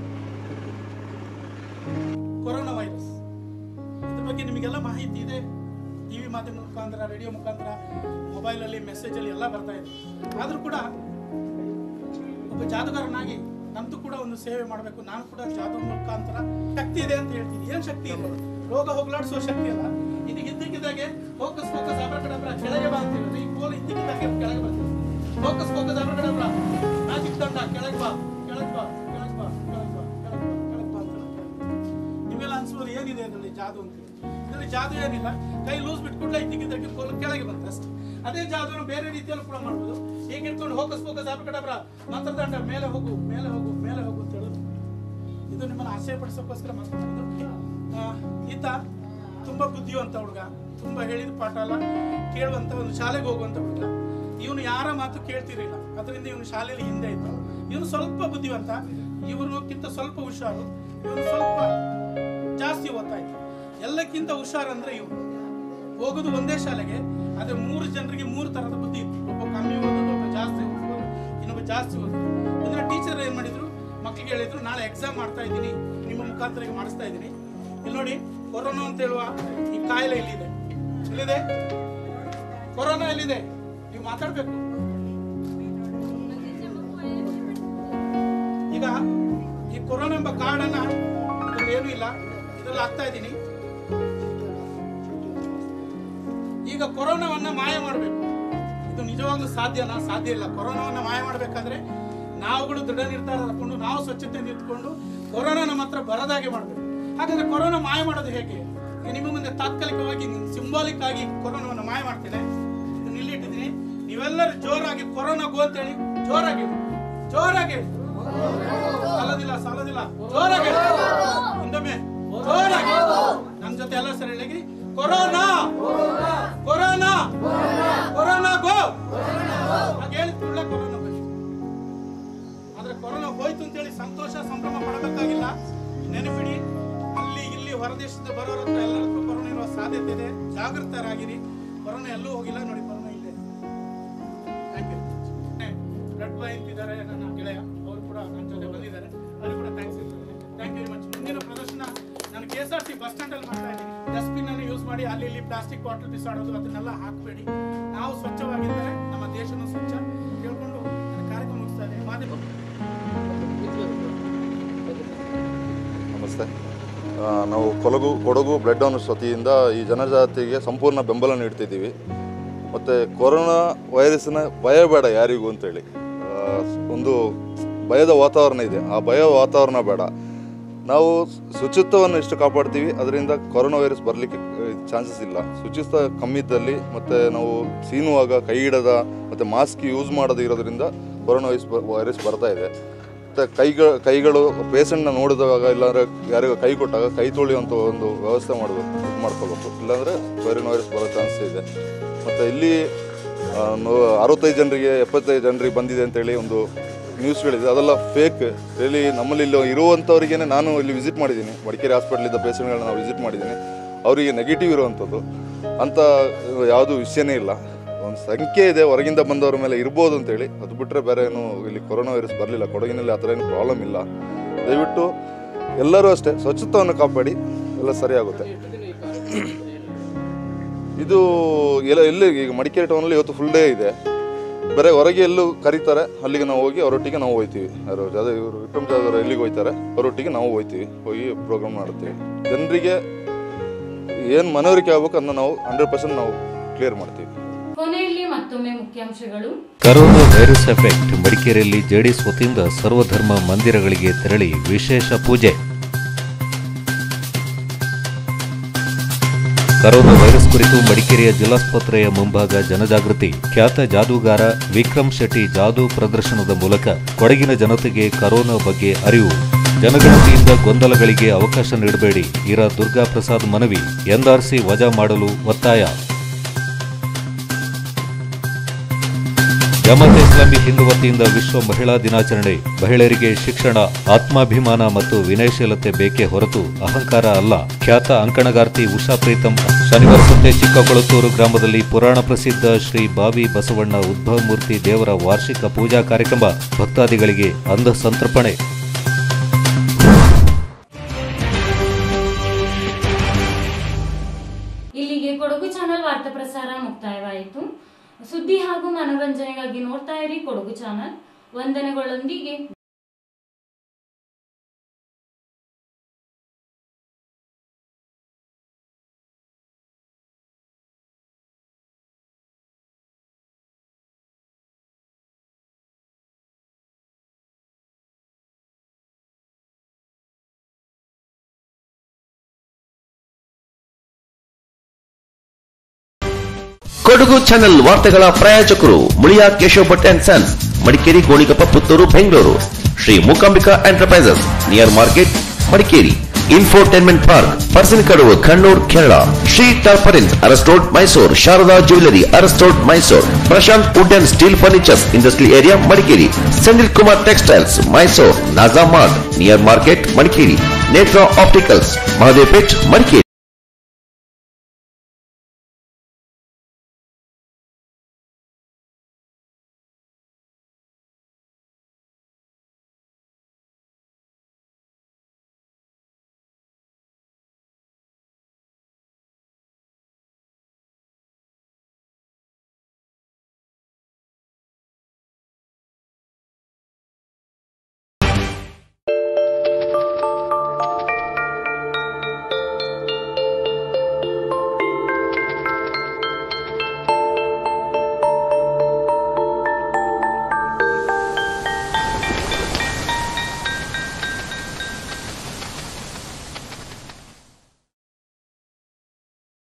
ಕೊರೋನಾ ವೈರಸ್ ಇದ್ರ ಬಗ್ಗೆ ನಿಮಗೆಲ್ಲ ಮಾಹಿತಿ ಇದೆ ಟಿವಿ ಮಾಧ್ಯಮ ಮುಖಾಂತರ ರೇಡಿಯೋ ಮುಖಾಂತರ ಮೊಬೈಲಲ್ಲಿ ಮೆಸೇಜಲ್ಲಿ ಎಲ್ಲ ಬರ್ತಾ ಇದೆ ಆದರೂ ಕೂಡ ಒಬ್ಬ ಜಾದುಗಾರನಾಗಿ ನಮ್ದು ಕೂಡ ಒಂದು ಸೇವೆ ಮಾಡಬೇಕು ನಾನು ಕೂಡ ಜಾದು ಮುಖಾಂತರ ಶಕ್ತಿ ಇದೆ ಅಂತ ಹೇಳ್ತೀನಿ ಏನ್ ಶಕ್ತಿ ಇದೆ ರೋಗ ಹೋಗ್ಲಾಡಿಸುವ ಶಕ್ತಿ ಅಲ್ಲ ಇದು ಇದ್ದಕ್ಕಿದ್ದಾಗೆ ಫೋಕಸ್ ಫೋಕಸ್ ಅಬ್ರಕಡಬ್ರ ಕೆಳಗೆ ಬಾ ಅಂತ ಹೇಳಿದ್ರೆ ಈ ಕೋಲ್ ಇದ್ದಕ್ಕಿದ್ದಾಗೆ ಕೆಳಗೆ ಬರ್ತದೆ ಫೋಕಸ್ ಫೋಕಸ್ ಅಬ್ರಕಡಬ್ರ ಮ್ಯಾಜಿಕ್ ದಂಡ ಕೆಳಗೆ ಬಾ ಕೆಳಗೆ ಬಾ ಕೆಳಗೆ ಬಾ ಕೆಳಗೆ ಬಾ ಕೆಳಗೆ ಬಾ ಕೆಳಗೆ ಬಾ ಅಂತ ಹೇಳ್ತಾರೆ. ನಿಮ್ಗೆಲ್ಲ ಅನ್ಸೋದು ಏನಿದೆ ಅದರಲ್ಲಿ ಜಾದು ಅಂತ ಇದರಲ್ಲಿ ಜಾದು ಏನಿಲ್ಲ ಕೈ ಲೂಸ್ ಬಿಟ್ಕೊಡ್ಲೆ ಇದ್ದಕ್ಕಿದ್ದಕ್ಕೆ ಕೋಲ್ ಕೆಳಗೆ ಬರ್ತದೆ ಅಷ್ಟೇ ಅದೇ ಜಾದುವನ್ನು ಬೇರೆ ರೀತಿಯಲ್ಲಿ ಕೂಡ ಮಾಡ್ಬೋದು ಈಗ ಇಟ್ಕೊಂಡು ಹೋಕಸ್ ಫೋಕಸ್ ಅಬ್ರಕಡಬ್ರ ಮಂತ್ರದಂಡ ಮೇಲೆ ಹೋಗು ಮೇಲೆ ಹೋಗು ಮೇಲೆ ಹೋಗು ಅಂತ ಹೇಳೋದು ಇದು ನಿಮ್ಮನ್ನು ಆಶ್ಚರ್ಯಪಡಿಸೋಕ್ಕೋಸ್ಕರ ಮಾತನಾಡೋದು ಆ, ಈತ ತುಂಬಾ ಬುದ್ಧಿವಂತ ಹುಡುಗ ತುಂಬಾ ಹೇಳಿದ ಪಾಠ ಅಲ್ಲ ಕೇಳುವಂತ ಒಂದು ಶಾಲೆಗೆ ಹೋಗುವಂತ ಹುಡುಗ ಇವನು ಯಾರ ಮಾತು ಕೇಳ್ತಿರಲಿಲ್ಲ ಅದರಿಂದ ಇವನು ಶಾಲೆಯಲ್ಲಿ ಹಿಂದೆ ಇದ್ದ ಇವನು ಸ್ವಲ್ಪ ಬುದ್ಧಿವಂತ ಇವನಿಗಿಂತ ಸ್ವಲ್ಪ ಹುಷಾರು ಇವನು ಸ್ವಲ್ಪ ಜಾಸ್ತಿ ಓದ್ತಾ ಇದ್ದ ಎಲ್ಲಕ್ಕಿಂತ ಹುಷಾರು ಅಂದ್ರೆ ಇವನು ಹೋಗೋದು ಒಂದೇ ಶಾಲೆಗೆ ಆದ್ರೆ ಮೂರು ಜನರಿಗೆ ಮೂರು ತರದ ಬುದ್ಧಿ ಇತ್ತು ಒಬ್ಬ ಕಮ್ಮಿ ಓದೋದು ಒಬ್ಬ ಜಾಸ್ತಿ ಓದೋದು ಇನ್ನೊಬ್ಬ ಜಾಸ್ತಿ ಓದೋದು ಅಂದ್ರೆ ಟೀಚರ್ ಏನ್ ಮಾಡಿದ್ರು ಮಕ್ಕಳಿಗೆ ಹೇಳಿದ್ರು ನಾಳೆ ಎಕ್ಸಾಮ್ ಮಾಡ್ತಾ ಇದ್ದೀನಿ ನಿಮ್ಮ ಮುಖಾಂತರ ಈಗ ಮಾಡಿಸ್ತಾ ಇದ್ದೀನಿ ಇಲ್ಲಿ ನೋಡಿ ಕೊರೋನಾ ಅಂತ ಹೇಳುವ ಈ ಕಾಯಿಲೆ ಇಲ್ಲಿದೆ ಎಲ್ಲಿದೆ ಕೊರೋನಾ ಎಲ್ಲಿದೆ ನೀವು ಮಾತಾಡ್ಬೇಕು ಈಗ ಈ ಕೊರೋನಾ ಎಂಬ ಕಾರ್ಡನ್ನ ಇದ್ರಲ್ಲಿ ಏನೂ ಇಲ್ಲ ಇದ್ರಲ್ಲಿ ಹಾಕ್ತಾ ಇದ್ದೀನಿ ಈಗ ಕೊರೋನಾವನ್ನ ಮಾಯ ಮಾಡಬೇಕು ಇದು ನಿಜವಾಗ್ಲೂ ಸಾಧ್ಯನಾ ಸಾಧ್ಯ ಇಲ್ಲ ಕೊರೋನಾವನ್ನ ಮಾಯ ಮಾಡಬೇಕಾದ್ರೆ ನಾವುಗಳು ದೃಢ ನಿರ್ಧಾರ ತಗೊಂಡು ನಾವು ಸ್ವಚ್ಛತೆ ನಿಂತ್ಕೊಂಡು ಕೊರೋನಾ ನಮ್ಮ ಹತ್ರ ಬರದಾಗೆ ಮಾಡಬೇಕು ಹಾಗಾದ್ರೆ ಕೊರೋನಾ ಮಾಯ ಮಾಡೋದು ಹೇಗೆ ಈಗ ನಿಮ್ಮ ಮುಂದೆ ತಾತ್ಕಾಲಿಕವಾಗಿ ಸಿಂಬಾಲಿಕ್ ಆಗಿ ಕೊರೋನಾವನ್ನು ಮಾಯ ಮಾಡ್ತೇನೆ ಇದನ್ನ ಇಲ್ಲಿ ಇಟ್ಟಿದ್ದೀನಿ ನೀವೆಲ್ಲರೂ ಜೋರಾಗಿ ಕೊರೋನಾ ಗೋ ಅಂತ ಹೇಳಿ ಜೋರಾಗಿ ಹೇಳಿ. ಜೋರಾಗಿ ಹೇಳಿ. ಸಾಲದಿಲ್ಲ ಸಾಲದಿಲ್ಲ ಜೋರಾಗಿ ಹೇಳಿ. ಇನ್ನೊಮ್ಮೆ ಜೋರಾಗಿ ನನ್ನ ಜೊತೆ ಎಲ್ಲ ಸರಿ ಹೇಳಿ ಕೊರೋನಾ ಕೊರೋನಾ ಕೊರೋನಾ ಗೋ ಹಾಗೆ ಹೇಳಿದ ಕೂಡಲೇ ಕೊರೋನಾ ಬಂತು ಆದ್ರೆ ಕೊರೋನಾ ಹೋಯ್ತು ಅಂತೇಳಿ ಸಂತೋಷ ಸಂಭ್ರಮ ಪಡಬೇಕಾಗಿಲ್ಲ ನೆನಪಿಡಿ ಅಲ್ಲಿ ಇಲ್ಲಿ ಹೊರದೇಶದ ಬರೋರ ಹತ್ರ ಎಲ್ಲರ ಹತ್ರ ಕೊರೋನಾ ಇರುವ ಸಾಧ್ಯತೆ ಇದೆ ಜಾಗೃತರಾಗಿರಿ ಕೊರೋನಾ ಎಲ್ಲೂ ಹೋಗಿಲ್ಲ ನೋಡಿ ಕೊರೋನಾ ಇಲ್ಲೇ ಥ್ಯಾಂಕ್ ಯು ಬ್ಲಡ್ ಬ್ಯಾಂಕ್ ಇದ್ದಾರೆ ನನ್ನ ಗೆಳೆಯ ಅವರು ಕೂಡ ನನ್ನ ಜೊತೆ ಬಂದಿದ್ದಾರೆ ಅವರು ಕೂಡ thanks thank you very much ಮುಂದಿನ ಪ್ರದರ್ಶನ ನಾನು K S R T bus stand ಅಲ್ಲಿ ಮಾಡ್ತಾ ಇದ್ದೀನಿ ಡಸ್ಟ್ಬಿನ್ ಅನ್ನು ಯೂಸ್ ಮಾಡಿ ಅಲ್ಲಿ ಇಲ್ಲಿ ಪ್ಲಾಸ್ಟಿಕ್ ಬಾಟಲ್ ಬಿಸಾಡೋದು ಅದನ್ನೆಲ್ಲ ಹಾಕಬೇಡಿ ನಾವು ಸ್ವಚ್ಛವಾಗಿದ್ದರೆ ನಮ್ಮ ದೇಶನೂ ಸ್ವಚ್ಛ ಕೇಳ್ಕೊಂಡು ನನ್ನ ಕಾರ್ಯಕ್ರಮ ಮುಗಿಸ್ತಾ ಇದ್ದೀನಿ ಮಾಧ್ಯಮ ನಮಸ್ತೆ ಆ, ನಾವು ಕೊಲಗು ಕೊಡಗು ಬ್ಲಡ್ ಡೋನರ್ಸ್ ವತಿಯಿಂದ ಈ ಜನಜಾತಿಗೆ ಸಂಪೂರ್ಣ ಬೆಂಬಲ ನೀಡ್ತಿದ್ದೀವಿ ಮತ್ತು ಕೊರೋನಾ ವೈರಸ್ಸಿನ ಭಯ ಬೇಡ ಯಾರಿಗೂ ಅಂತೇಳಿ ಆ, ಒಂದು ಭಯದ ವಾತಾವರಣ ಇದೆ ಆ ಭಯ ವಾತಾವರಣ ಬೇಡ ನಾವು ಶುಚಿತ್ವವನ್ನು ಎಷ್ಟು ಕಾಪಾಡ್ತೀವಿ ಅದರಿಂದ ಕೊರೋನಾ ವೈರಸ್ ಬರಲಿಕ್ಕೆ ಚಾನ್ಸಸ್ ಇಲ್ಲ ಶುಚಿತ್ವ ಕಮ್ಮಿ ಇದ್ದಲ್ಲಿ ಮತ್ತು ನಾವು ಸೀನುವಾಗ ಕೈ ಇಡದ ಮತ್ತು ಮಾಸ್ಕ್ ಯೂಸ್ ಮಾಡದೇ ಇರೋದ್ರಿಂದ ಕೊರೋನಾ ವೈರಸ್ ವೈರಸ್ ಬರ್ತಾ ಇದೆ ಮತ್ತು ಕೈಗಳು ಕೈಗಳು ಪೇಷಂಟ್ನ ನೋಡಿದಾಗ ಇಲ್ಲಾಂದರೆ ಯಾರಿಗೂ ಕೈ ಕೊಟ್ಟಾಗ ಕೈ ತೊಳೆಯುವಂಥ ಒಂದು ವ್ಯವಸ್ಥೆ ಮಾಡಬೇಕು ಇದು ಮಾಡ್ಕೋಬೇಕು ಇಲ್ಲಾಂದರೆ ಕೊರೋನಾ ವೈರಸ್ ಬರೋ ಚಾನ್ಸ್ ಇದೆ ಮತ್ತು ಇಲ್ಲಿ ಆ, ನೋ- ಅರವತ್ತೈದು ಜನರಿಗೆ ಎಪ್ಪತ್ತೈದು ಜನರಿಗೆ ಬಂದಿದೆ ಅಂತೇಳಿ ಒಂದು ನ್ಯೂಸ್ಗಳಿದೆ ಅದೆಲ್ಲ ಫೇಕ್ ರಿಯಲಿ ನಮ್ಮಲ್ಲಿ ಇಲ್ಲಿ ಇರುವಂಥವ್ರಿಗೆ ನಾನು ಇಲ್ಲಿ ವಿಸಿಟ್ ಮಾಡಿದ್ದೀನಿ ಮಡಿಕೇರಿ ಹಾಸ್ಪಿಟ್ಲಿದ್ದ ಪೇಷಂಟ್ಗಳನ್ನ ನಾವು ವಿಸಿಟ್ ಮಾಡಿದ್ದೀನಿ ಅವರಿಗೆ ನೆಗೆಟಿವ್ ಇರುವಂಥದ್ದು ಅಂಥ ಯಾವುದು ವಿಷಯನೇ ಇಲ್ಲ ಒಂದು ಸಂಖ್ಯೆ ಇದೆ ಹೊರಗಿಂದ ಬಂದವರ ಮೇಲೆ ಇರ್ಬೋದು ಅಂತೇಳಿ ಅದು ಬಿಟ್ಟರೆ ಬೇರೆ ಏನು ಇಲ್ಲಿ ಕೊರೋನಾ ವೈರಸ್ ಬರಲಿಲ್ಲ ಕೊಡಗಿನಲ್ಲಿ ಆ ಥರ ಏನು ಪ್ರಾಬ್ಲಮ್ ಇಲ್ಲ ದಯವಿಟ್ಟು ಎಲ್ಲರೂ ಅಷ್ಟೇ ಸ್ವಚ್ಛತವನ್ನು ಕಾಪಾಡಿ ಎಲ್ಲ ಸರಿಯಾಗುತ್ತೆ ಇದು ಎಲ್ಲ ಎಲ್ಲಿ ಈಗ ಮಡಿಕೇರಿ ಟೌನಲ್ಲಿ ಇವತ್ತು ಫುಲ್ ಡೇ ಇದೆ ಬೇರೆ ಹೊರಗೆ ಎಲ್ಲೂ ಕರೀತಾರೆ ಅಲ್ಲಿಗೆ ನಾವು ಹೋಗಿ ಅವರೊಟ್ಟಿಗೆ ನಾವು ಹೋಗ್ತೀವಿ ಯಾರು ಅದೇ ಇವರು ವಿಕ್ರಮ್ ಜಾಧವ್ ಎಲ್ಲಿಗೆ ಹೋಗ್ತಾರೆ ಅವರೊಟ್ಟಿಗೆ ನಾವು ಹೋಗ್ತೀವಿ ಹೋಗಿ ಪ್ರೋಗ್ರಾಮ್ ಮಾಡ್ತೀವಿ ಜನರಿಗೆ ಏನು ಮನವರಿಕೆ ಆಗ್ಬೇಕು ಅದನ್ನ ನಾವು ಹಂಡ್ರೆಡ್ ಪರ್ಸೆಂಟ್ ನಾವು ಕ್ಲಿಯರ್ ಮಾಡ್ತೀವಿ ಕೊನೆಯಲ್ಲಿ ಮತ್ತೊಮ್ಮೆ ಮುಖ್ಯಾಂಶಗಳು ಕರೋನಾ ವೈರಸ್ ಎಫೆಕ್ಟ್ ಮಡಿಕೇರಿಯಲ್ಲಿ ಜೆಡಿಎಸ್ ವತಿಯಿಂದ ಸರ್ವಧರ್ಮ ಮಂದಿರಗಳಿಗೆ ತೆರಳಿ ವಿಶೇಷ ಪೂಜೆ ಕರೋನಾ ವೈರಸ್ ಕುರಿತು ಮಡಿಕೇರಿಯ ಜಿಲ್ಲಾಸ್ಪತ್ರೆಯ ಮುಂಭಾಗ ಜನಜಾಗೃತಿ ಖ್ಯಾತ ಜಾದೂಗಾರ ವಿಕ್ರಮ್ ಶೆಟ್ಟಿ ಜಾದೂ ಪ್ರದರ್ಶನದ ಮೂಲಕ ಕೊಡಗಿನ ಜನತೆಗೆ ಕರೋನಾ ಬಗ್ಗೆ ಅರಿವು ಜನಗಣತಿಯಿಂದ ಗೊಂದಲಗಳಿಗೆ ಅವಕಾಶ ನೀಡಬೇಡಿ ಇರ ದುರ್ಗಾ ಪ್ರಸಾದ್ ಮನವಿ ಎನ್ಆರ್ಸಿ ವಜಾ ಮಾಡಲು ಒತ್ತಾಯ ಜಮಾತ್ ಇಸ್ಲಾಮಿ ಹಿಂದೂ ವತಿಯಿಂದ ವಿಶ್ವ ಮಹಿಳಾ ದಿನಾಚರಣೆ ಮಹಿಳೆಯರಿಗೆ ಶಿಕ್ಷಣ ಆತ್ಮಾಭಿಮಾನ ಮತ್ತು ವಿನಯಶೀಲತೆ ಬೇಕೇ ಹೊರತು ಅಹಂಕಾರ ಅಲ್ಲ ಖ್ಯಾತ ಅಂಕಣಗಾರ್ತಿ ಉಷಾ ಪ್ರೀತಂ ಶನಿವಾರ ಸಂತೆ ಚಿಕ್ಕಕೊಳತೂರು ಗ್ರಾಮದಲ್ಲಿ ಪುರಾಣ ಪ್ರಸಿದ್ಧ ಶ್ರೀ ಬಾವಿ ಬಸವಣ್ಣ ಉದ್ಭವಮೂರ್ತಿ ದೇವರ ವಾರ್ಷಿಕ ಪೂಜಾ ಕಾರ್ಯಕ್ರಮ ಭಕ್ತಾದಿಗಳಿಗೆ ಅಂಧ ಸಂತರ್ಪಣೆ ಇಲ್ಲಿಗೆ ಕೊಡಗು ಚಾನಲ್ ವಾರ್ತಾ ಪ್ರಸಾರ ಮುಕ್ತಾಯವಾಯಿತು ಸುದ್ದಿ ಹಾಗೂ ಮನೋರಂಜನೆಗಾಗಿ ನೋಡ್ತಾ ಇರಿ ಕೊಡಗು ಚಾನಲ್ ವಂದನೆಗಳೊಂದಿಗೆ ಕೊಡಗು ಚಾನೆಲ್ ವಾರ್ತೆಗಳ ಪ್ರಾಯೋಜಕರು Muliya Keshav Bhat and sons Madikeri Gonikoppa Puttur Bengaluru Shri Mookambika enterprises near market Madikeri infotainment park ಪರ್ಸನ್ ಕಡವು ಕಣ್ಣೂರ್ ಕೇರಳ ಶ್ರೀ ಟಾರ್ಪರಿನ್ ಅರಸ್ಟೋಡ್ ಮೈಸೂರು ಶಾರದಾ ಜ್ಯುವೆಲರಿ ಅರಸ್ಟೋಡ್ Mysore Prashanth wood and steel furnitures industrial area Madikeri Senthil Kumar textiles Mysore Naga mart near market Madikeri Netra opticals Mahadevpet Madikeri